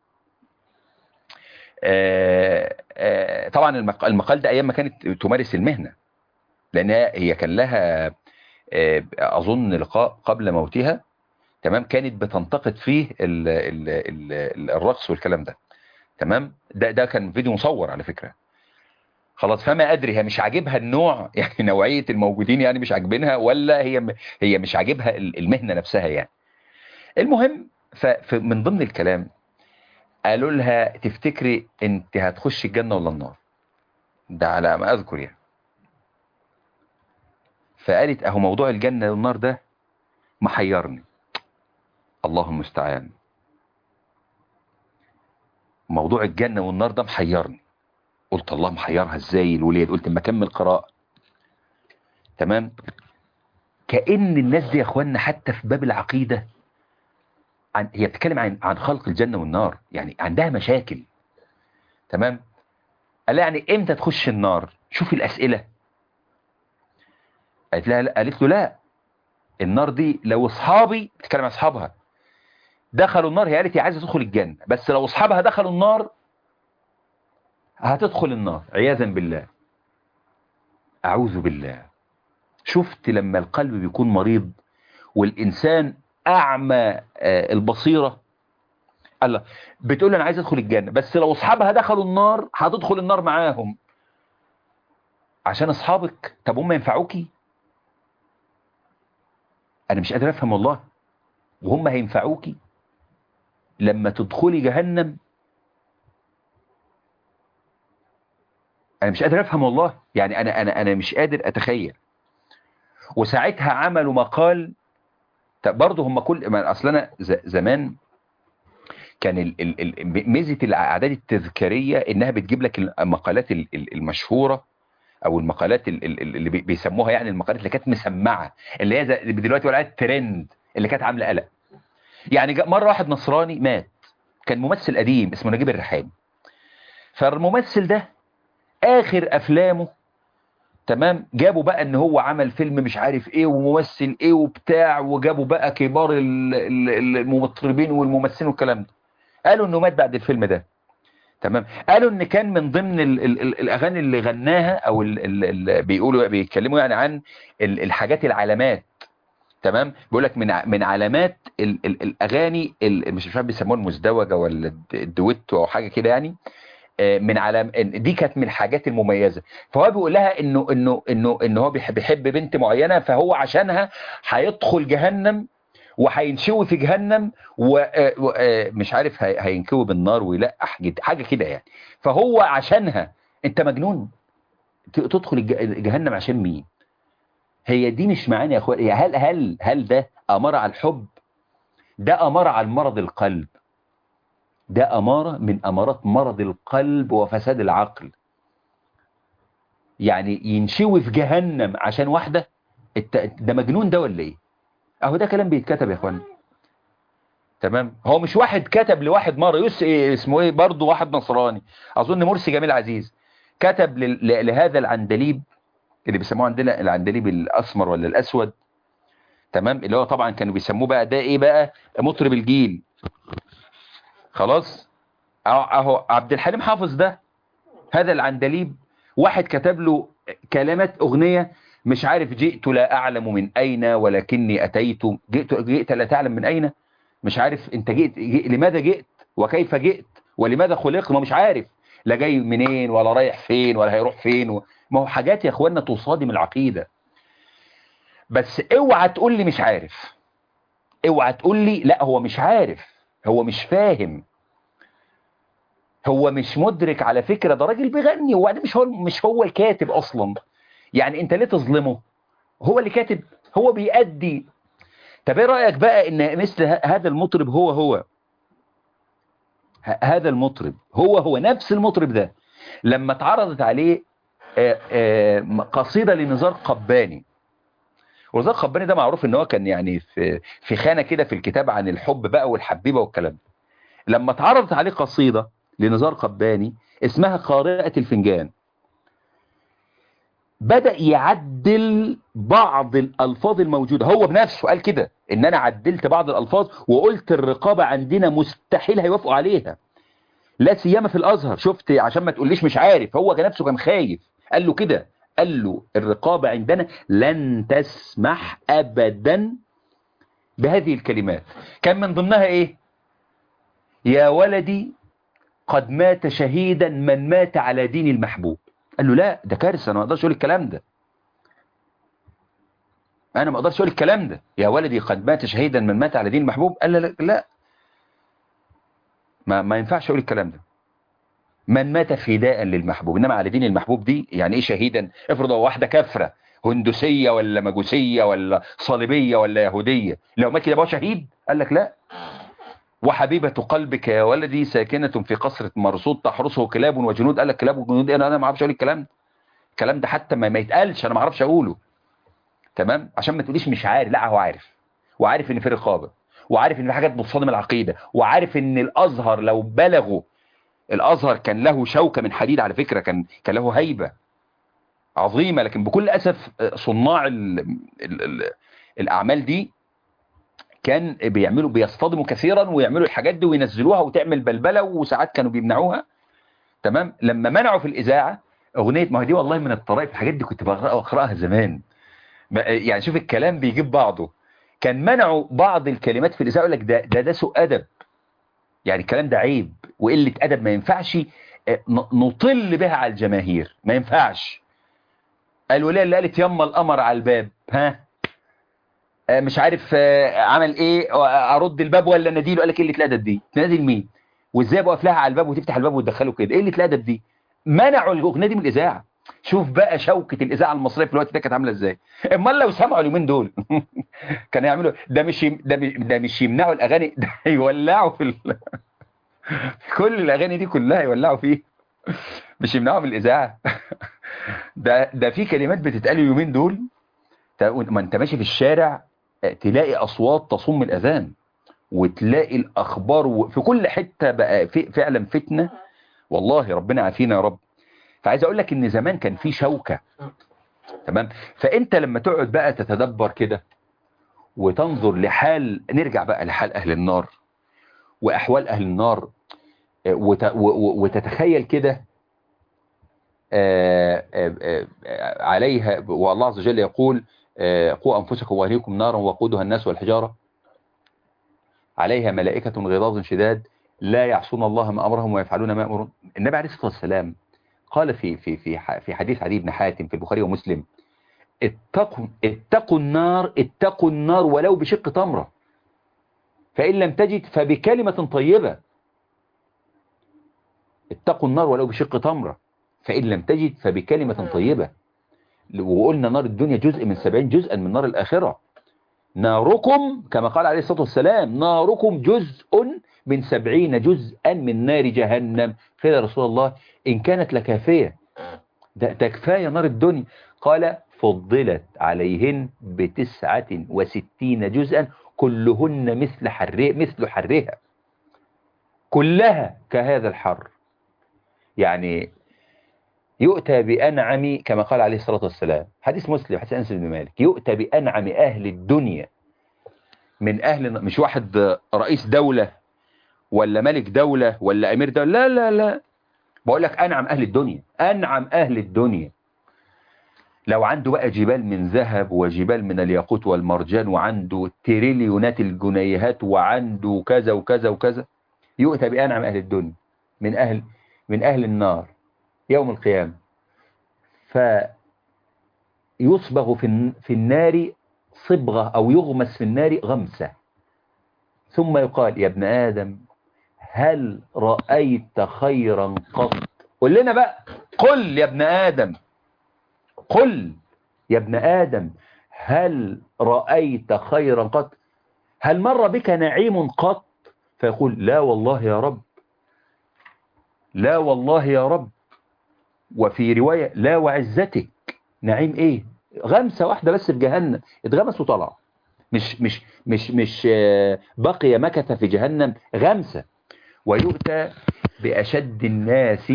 آه آه طبعا المق- المقال ده ايام ما كانت تمارس المهنه لان هي هي كان لها آه، اظن لقاء قبل موتها تمام كانت بتنتقد فيه ال ال ال الرقص والكلام ده تمام ده ده كان فيديو مصور على فكره خلاص فما ادري هي مش عاجبها النوع يعني نوعيه الموجودين يعني مش عاجبينها ولا هي م- هي مش عاجبها ال- المهنه نفسها يعني المهم فمن ضمن الكلام قالوا لها تفتكري انت هتخشي الجنه ولا النار ده على ما اذكر يعني فقالت اهو موضوع الجنه والنار ده محيرني الله المستعان موضوع الجنة والنار ده محيرني قلت الله محيرها ازاي الولاد قلت اما اكمل قراءة تمام كأن الناس دي يا اخوانا حتى في باب العقيدة عن هي بتتكلم عن عن خلق الجنة والنار يعني عندها مشاكل تمام قال لها يعني امتى تخش النار شوفي الأسئلة قالت لها لا قالت له لا النار دي لو اصحابي بتتكلم عن اصحابها دخلوا النار هي قالت هي عايزه تدخل الجنه بس لو اصحابها دخلوا النار هتدخل النار عياذا بالله اعوذ بالله شفت لما القلب بيكون مريض والانسان اعمى آه، البصيره الله بتقول له انا عايز ادخل الجنه بس لو اصحابها دخلوا النار هتدخل النار معاهم عشان اصحابك طب هم ينفعوكي انا مش قادر افهم والله وهم هينفعوكي لما تدخلي جهنم انا مش قادر افهم والله يعني انا انا انا مش قادر اتخيل وساعتها عملوا مقال طب برضه هم كل ما اصل انا ز- زمان كان ال- ال- ال- ميزه الاعداد التذكاريه انها بتجيب لك المقالات ال- ال- المشهوره او المقالات ال- ال- ال- اللي بي- بيسموها يعني المقالات اللي كانت مسمعه اللي هي زي- دلوقتي ولا ترند اللي كانت عامله قلق يعني جاء مره واحد نصراني مات كان ممثل قديم اسمه نجيب الريحاني فالممثل ده اخر افلامه تمام جابوا بقى ان هو عمل فيلم مش عارف ايه وممثل ايه وبتاع وجابوا بقى كبار ال- ال- ال- المطربين والممثلين والكلام ده قالوا انه مات بعد الفيلم ده تمام قالوا ان كان من ضمن ال ال ال الاغاني اللي غناها او ال ال ال بيقولوا بيتكلموا يعني عن ال الحاجات العلامات تمام بيقول لك من ع- من علامات ال ال الاغاني ال مش عارف بيسموها المزدوجه ولا الد- الدويتو او حاجه كده يعني آه، من علام إن دي كانت من الحاجات المميزه فهو بيقول لها انه انه انه انه هو بيحب بيحب بنت معينه فهو عشانها هيدخل جهنم وهينشوي في جهنم ومش عارف هي- هينكوي بالنار ويلقح جد- حاجه كده يعني فهو عشانها انت مجنون ت- تدخل الج- جهنم عشان مين هي دي مش معاني يا اخوان هي هل هل هل ده اماره على الحب ده اماره على مرض القلب ده اماره من امارات مرض القلب وفساد العقل يعني ينشوي في جهنم عشان واحدة الت- ده مجنون ده ولا ايه اهو ده كلام بيتكتب يا اخوان تمام هو مش واحد كتب لواحد مرة يس إيه اسمه ايه برضه واحد نصراني اظن مرسي جميل عزيز كتب ل- ل- لهذا العندليب اللي بيسموه عندنا العندليب الاسمر ولا الاسود تمام اللي هو طبعا كانوا بيسموه بقى ده ايه بقى مطرب الجيل خلاص اهو أهو عبد الحليم حافظ ده هذا العندليب واحد كتب له كلمات اغنيه مش عارف جئت لا اعلم من اين ولكني اتيت جئت جئت لا تعلم من اين مش عارف انت جئت, جئت لماذا جئت وكيف جئت ولماذا خلقت ما مش عارف لا جاي منين ولا رايح فين ولا هيروح فين و... ما هو حاجات يا اخوانا تصادم العقيده بس اوعى تقول لي مش عارف اوعى تقول لي لا هو مش عارف هو مش فاهم هو مش مدرك على فكرة ده راجل بيغني وبعدين مش هو مش هو الكاتب اصلا يعني انت ليه تظلمه هو اللي كاتب هو بيأدي طب ايه رأيك بقى ان مثل ه- هذا المطرب هو هو ه- هذا المطرب هو هو نفس المطرب ده لما اتعرضت عليه آه، آه، قصيدة لنزار قباني ونزار قباني ده معروف ان هو كان يعني في في خانة كده في الكتاب عن الحب بقى والحبيبة والكلام ده لما اتعرضت عليه قصيدة لنزار قباني اسمها قارئة الفنجان بدأ يعدل بعض الألفاظ الموجودة هو بنفسه قال كده إن أنا عدلت بعض الألفاظ وقلت الرقابة عندنا مستحيل هيوافقوا عليها لا سيما في الأزهر شفت عشان ما تقوليش مش عارف هو كان نفسه كان خايف قال له كده قال له الرقابة عندنا لن تسمح أبدا بهذه الكلمات كان من ضمنها إيه يا ولدي قد مات شهيدا من مات على دين المحبوب قال له لا ده كارثه انا ما اقدرش اقول الكلام ده انا ما اقدرش اقول الكلام ده يا ولدي قد مات شهيدا من مات على دين المحبوب قال لا لا ما, ما ينفعش اقول الكلام ده من مات فداء للمحبوب انما على دين المحبوب دي يعني ايه شهيدا افرض هو واحده كافره هندوسيه ولا مجوسيه ولا صليبيه ولا يهوديه لو مات كده يبقى هو شهيد قال لك لا وحبيبة قلبك يا ولدي ساكنة في قصر مرصود تحرسه كلاب وجنود قال لك كلاب وجنود انا انا ما اعرفش اقول الكلام ده الكلام ده حتى ما, ما يتقالش انا ما اعرفش اقوله تمام عشان ما تقوليش مش عارف لا هو عارف وعارف ان في رقابه وعارف ان في حاجات بتصادم العقيده وعارف ان الازهر لو بلغوا الازهر كان له شوكه من حديد على فكره كان كان له هيبه عظيمه لكن بكل اسف صناع ال ال ال الاعمال دي كان بيعملوا بيصطدموا كثيرا ويعملوا الحاجات دي وينزلوها وتعمل بلبله وساعات كانوا بيمنعوها تمام لما منعوا في الاذاعه اغنيه ما هي دي والله من الطرائف الحاجات دي كنت بقرأ واقراها زمان يعني شوف الكلام بيجيب بعضه كان منعوا بعض الكلمات في الاذاعه يقول لك ده ده ده سوء ادب يعني الكلام ده عيب وقله ادب ما ينفعش نطل بها على الجماهير ما ينفعش الولايه اللي قالت يما القمر على الباب ها مش عارف عمل ايه ارد الباب ولا نديله قال لك ايه اللي الادب دي تنادي لمين وازاي بقف لها على الباب وتفتح الباب وتدخله كده ايه اللي الادب دي منعوا الاغنيه دي من الاذاعه شوف بقى شوكه الاذاعه المصريه في الوقت ده كانت عامله ازاي امال لو سمعوا اليومين دول كانوا يعملوا ده مش ده مش ده مش يمنعوا الاغاني ده يولعوا في ال... كل الاغاني دي كلها يولعوا فيه مش يمنعوا من الاذاعه ده ده في كلمات بتتقال اليومين دول ما انت ماشي في الشارع تلاقي اصوات تصم الاذان وتلاقي الاخبار في كل حته بقى في فعلا فتنه والله ربنا عافينا يا رب فعايز اقول لك ان زمان كان في شوكه تمام فانت لما تقعد بقى تتدبر كده وتنظر لحال نرجع بقى لحال اهل النار واحوال اهل النار وت... وتتخيل كده عليها والله عز وجل يقول قوا أنفسكم وأهليكم نارا وقودها الناس والحجارة عليها ملائكة غلاظ شداد لا يعصون الله ما أمرهم ويفعلون ما أمرون النبي عليه الصلاة والسلام قال في في في في حديث عدي بن حاتم في البخاري ومسلم اتقوا اتقوا النار اتقوا النار ولو بشق تمرة فإن لم تجد فبكلمة طيبة اتقوا النار ولو بشق تمرة فإن لم تجد فبكلمة طيبة وقلنا نار الدنيا جزء من سبعين جزءا من نار الآخرة ناركم كما قال عليه الصلاة والسلام ناركم جزء من سبعين جزءا من نار جهنم قيل يا رسول الله إن كانت لكافية ده, ده كفاية نار الدنيا قال فضلت عليهن بتسعة وستين جزءا كلهن مثل حره مثل حرها كلها كهذا الحر يعني يؤتى بأنعم كما قال عليه الصلاة والسلام حديث مسلم حديث أنس بن مالك يؤتى بأنعم أهل الدنيا من أهل مش واحد رئيس دولة ولا ملك دولة ولا أمير دولة لا لا لا بقول لك أنعم أهل الدنيا أنعم أهل الدنيا لو عنده بقى جبال من ذهب وجبال من الياقوت والمرجان وعنده تريليونات الجنيهات وعنده كذا وكذا وكذا يؤتى بأنعم أهل الدنيا من أهل من أهل النار يوم القيامة فيصبغ في في النار صبغة أو يغمس في النار غمسة ثم يقال يا ابن آدم هل رأيت خيرا قط قل لنا بقى قل يا ابن آدم قل يا ابن آدم هل رأيت خيرا قط هل مر بك نعيم قط فيقول لا والله يا رب لا والله يا رب وفي رواية لا وعزتك نعيم ايه غمسة واحدة بس في جهنم اتغمس وطلع مش مش مش مش بقي مكث في جهنم غمسة ويؤتى بأشد الناس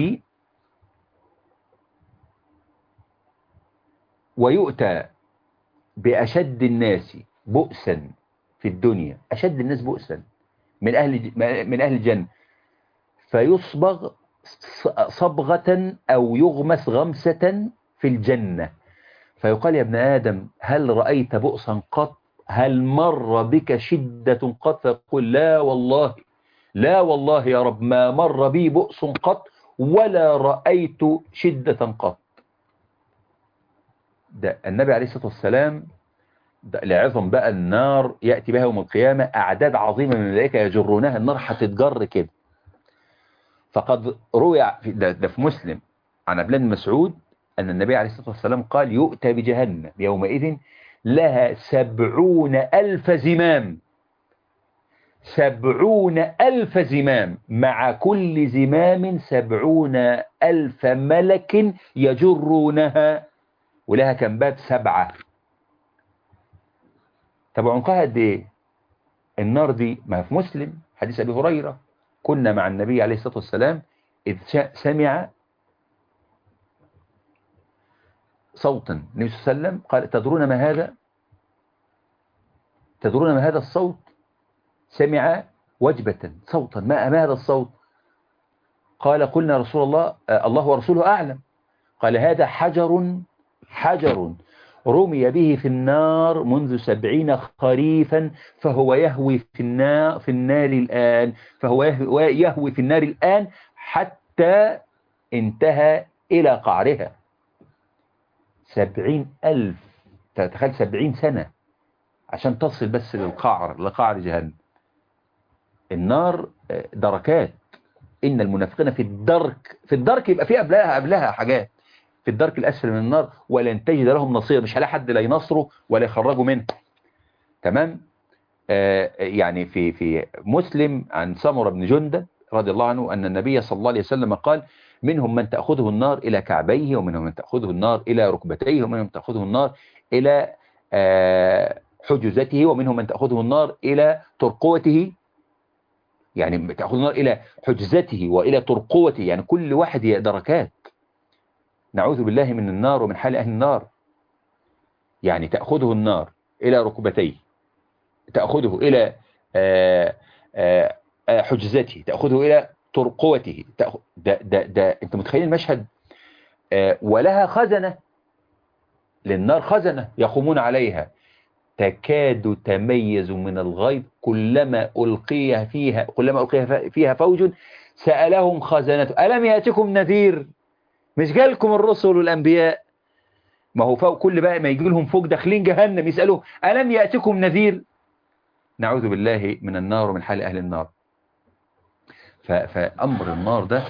ويؤتى بأشد الناس بؤسا في الدنيا أشد الناس بؤسا من أهل من أهل الجنة فيصبغ صبغة أو يغمس غمسة في الجنة فيقال يا ابن آدم هل رأيت بؤسا قط هل مر بك شدة قط فيقول لا والله لا والله يا رب ما مر بي بؤس قط ولا رأيت شدة قط ده النبي عليه الصلاة والسلام لعظم بقى النار يأتي بها يوم القيامة أعداد عظيمة من الملائكة يجرونها النار هتتجر كده فقد روي ده, ده في مسلم عن عبد الله بن مسعود أن النبي عليه الصلاة والسلام قال يؤتى بجهنم يومئذ لها سبعون ألف زمام سبعون ألف زمام مع كل زمام سبعون ألف ملك يجرونها ولها كم باب سبعة طب عمقها قد ايه النار دي ما في مسلم حديث أبي هريرة كنا مع النبي عليه الصلاة والسلام إذ سمع صوتا النبي صلى الله عليه وسلم قال تدرون ما هذا تدرون ما هذا الصوت سمع وجبة صوتا ما, ما هذا الصوت قال قلنا رسول الله الله ورسوله أعلم قال هذا حجر حجر رمي به في النار منذ سبعين خريفا فهو يهوي في النار, في النار الآن فهو يهوي في النار الآن حتى انتهى إلى قعرها سبعين ألف تتخيل سبعين سنة عشان تصل بس للقعر لقعر جهنم النار دركات إن المنافقين في الدرك في الدرك يبقى في قبلها قبلها حاجات في الدرك الأسفل من النار ولن تجد لهم نصير مش هلاقي حد لا ينصره ولا يخرجوا منه تمام آه يعني في في مسلم عن سمرة بن جندة رضي الله عنه أن النبي صلى الله عليه وسلم قال منهم من تأخذه النار إلى كعبيه ومنهم من تأخذه النار إلى ركبتيه ومنهم من تأخذه النار إلى آه حجزته ومنهم من تأخذه النار إلى ترقوته يعني تأخذ النار إلى حجزته وإلى ترقوته يعني كل واحد دركات نعوذ بالله من النار ومن حال أهل النار يعني تأخذه النار إلى ركبتيه تأخذه إلى آآ آآ حجزته تأخذه إلى ترقوته تأخذ ده, ده, ده أنت متخيل المشهد ولها خزنة للنار خزنة يقومون عليها تكاد تميز من الغيظ كلما ألقي فيها كلما ألقي فيها فوج سألهم خزنته ألم يأتكم نذير مش جالكم الرسل والأنبياء ما هو فوق كل بقى ما يجي لهم فوق داخلين جهنم يسألوه ألم يأتكم نذير نعوذ بالله من النار ومن حال أهل النار فأمر النار ده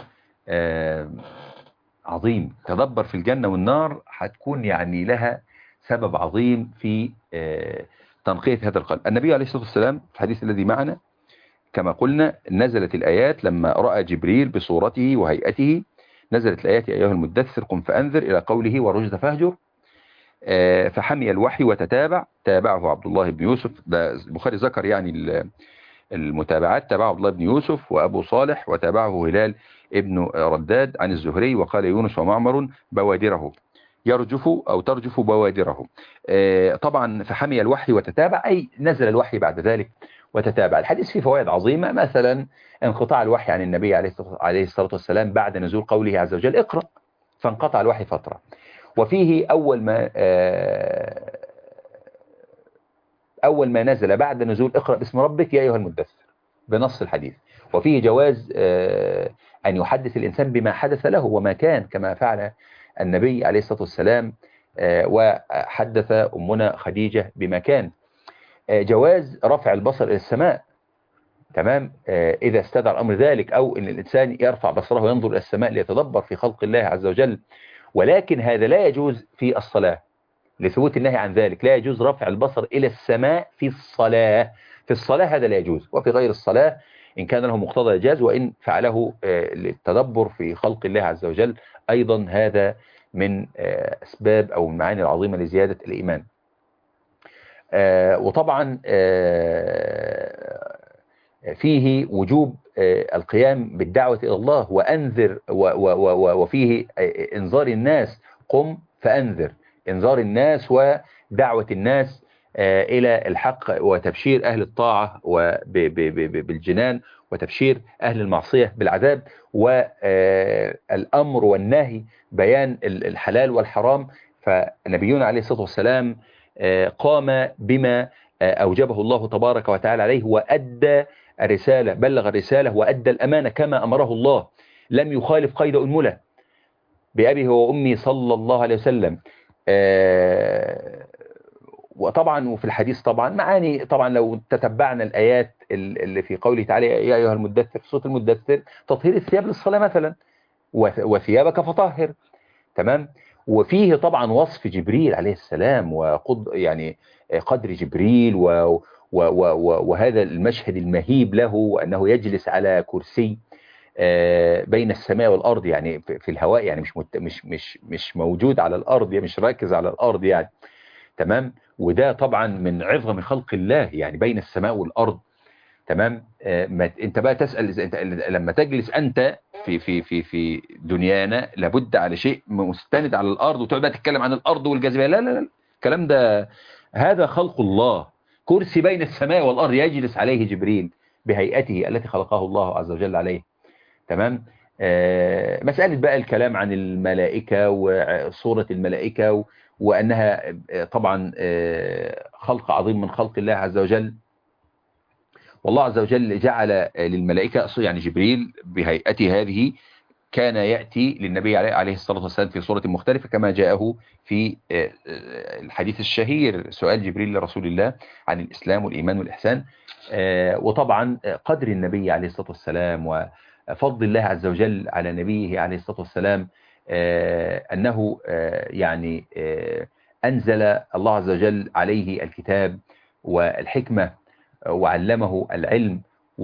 عظيم تدبر في الجنة والنار هتكون يعني لها سبب عظيم في تنقية هذا القلب النبي عليه الصلاة والسلام في الحديث الذي معنا كما قلنا نزلت الآيات لما رأى جبريل بصورته وهيئته نزلت الآيات يا أيها المدثر قم فأنذر إلى قوله والرجز فاهجر آه، فحمي الوحي وتتابع تابعه عبد الله بن يوسف ده البخاري ذكر يعني ال- المتابعات تابعه عبد الله بن يوسف وأبو صالح وتابعه هلال ابن رداد عن الزهري وقال يونس ومعمر بوادره يرجف أو ترجف بوادره آه، طبعا فحمي الوحي وتتابع أي نزل الوحي بعد ذلك وتتابع الحديث فيه فوائد عظيمة مثلا انقطاع الوحي عن النبي عليه الصلاة- عليه الصلاة والسلام بعد نزول قوله عز وجل اقرأ فانقطع الوحي فترة وفيه أول ما آه، أول ما نزل بعد نزول اقرأ باسم ربك يا أيها المدثر بنص الحديث وفيه جواز آه، أن يحدث الإنسان بما حدث له وما كان كما فعل النبي عليه الصلاة والسلام آه، وحدث أمنا خديجة بما كان آه، جواز رفع البصر إلى السماء تمام آه، إذا استدعى الأمر ذلك أو أن الإنسان يرفع بصره وينظر إلى السماء ليتدبر في خلق الله عز وجل ولكن هذا لا يجوز في الصلاة لثبوت النهي عن ذلك لا يجوز رفع البصر إلى السماء في الصلاة في الصلاة هذا لا يجوز وفي غير الصلاة إن كان له مقتضى يجاز وإن فعله آه، للتدبر في خلق الله عز وجل أيضا هذا من آه، أسباب أو المعاني العظيمة لزيادة الإيمان آه، وطبعا آه، فيه وجوب آه، القيام بالدعوة إلى الله وأنذر و- و- و- وفيه آه، إنذار الناس قم فأنذر إنذار الناس ودعوة الناس آه، إلى الحق وتبشير أهل الطاعة وب- ب- ب- ب- بالجنان وتبشير أهل المعصية بالعذاب والأمر والنهي بيان ال- الحلال والحرام فنبينا عليه الصلاة والسلام آه، قام بما آه، أوجبه الله تبارك وتعالى عليه وأدى الرسالة بلغ الرسالة وأدى الأمانة كما أمره الله لم يخالف قيد أنملة بأبيه وأمي صلى الله عليه وسلم آه، وطبعا وفي الحديث طبعا معاني طبعا لو تتبعنا الآيات ال- اللي في قوله تعالى يا أيها المدثر في صوت المدثر تطهير الثياب للصلاة مثلا وث- وثيابك فطهر تمام وفيه طبعا وصف جبريل عليه السلام وقد يعني قدر جبريل و و و و وهذا المشهد المهيب له وأنه يجلس على كرسي آه، بين السماء والأرض يعني في في الهواء يعني مش مت- مش مش مش موجود على الأرض يعني مش راكز على الأرض يعني تمام وده طبعا من عظم خلق الله يعني بين السماء والأرض تمام آه، ما ت- انت بقى تسأل إذا انت لما تجلس انت في في في في دنيانا لابد على شيء مستند على الارض وتقعد بقى تتكلم عن الارض والجاذبيه لا لا لا الكلام ده هذا خلق الله كرسي بين السماء والارض يجلس عليه جبريل بهيئته التي خلقه الله عز وجل عليه تمام آه، مسألة بقى الكلام عن الملائكة وصورة الملائكة و- وأنها آه، طبعا آه، خلق عظيم من خلق الله عز وجل والله عز وجل جعل للملائكة يعني جبريل بهيئته هذه كان يأتي للنبي عليه عليه الصلاة والسلام في صورة مختلفة كما جاءه في آه، آه، الحديث الشهير سؤال جبريل لرسول الله عن الإسلام والإيمان والإحسان آه، وطبعا آه، قدر النبي عليه الصلاة والسلام وفضل الله عز وجل على نبيه عليه الصلاة والسلام آه، أنه آه، يعني آه، أنزل الله عز وجل عليه الكتاب والحكمة وعلمه العلم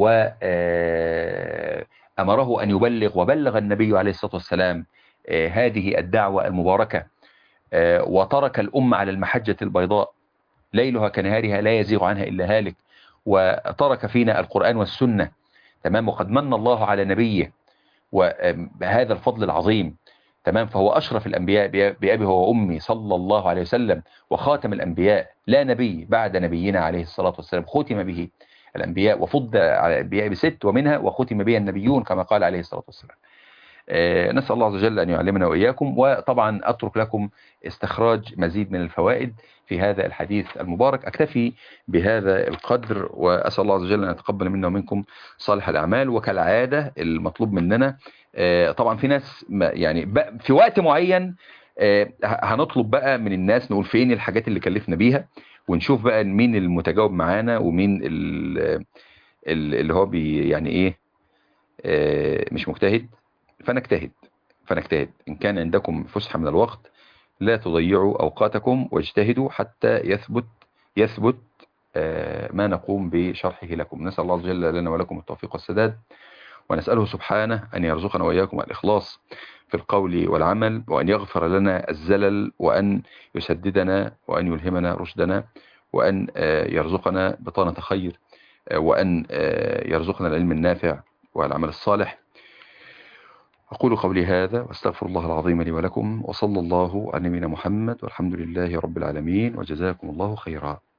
وأمره أن يبلغ وبلغ النبي عليه الصلاة والسلام آه، هذه الدعوة المباركة آه، وترك الأمة على المحجة البيضاء ليلها كنهارها لا يزيغ عنها إلا هالك وترك فينا القرآن والسنة تمام وقد من الله على نبيه وهذا الفضل العظيم تمام فهو أشرف الأنبياء بأبي وأمي صلى الله عليه وسلم وخاتم الأنبياء لا نبي بعد نبينا عليه الصلاة والسلام ختم به الأنبياء وفض على الأنبياء بست ومنها وختم به النبيون كما قال عليه الصلاة والسلام آه، نسأل الله عز وجل أن يعلمنا وإياكم وطبعا أترك لكم استخراج مزيد من الفوائد في هذا الحديث المبارك أكتفي بهذا القدر وأسأل الله عز وجل أن يتقبل منا ومنكم صالح الأعمال وكالعادة المطلوب مننا آه، طبعا في ناس ما- يعني ب- في وقت معين آه، ه- هنطلب بقى من الناس نقول فين الحاجات اللي كلفنا بيها ونشوف بقى مين المتجاوب معانا ومين ال- ال- اللي هو بي يعني ايه آه، مش مجتهد فنجتهد فنجتهد إن كان عندكم فسحة من الوقت لا تضيعوا أوقاتكم واجتهدوا حتى يثبت يثبت آه، ما نقوم بشرحه لكم نسأل الله عز وجل لنا ولكم التوفيق والسداد ونسأله سبحانه أن يرزقنا وإياكم الإخلاص في القول والعمل وأن يغفر لنا الزلل وأن يسددنا وأن يلهمنا رشدنا وأن يرزقنا بطانة خير وأن يرزقنا العلم النافع والعمل الصالح أقول قولي هذا واستغفر الله العظيم لي ولكم وصلى الله على نبينا محمد والحمد لله رب العالمين وجزاكم الله خيرا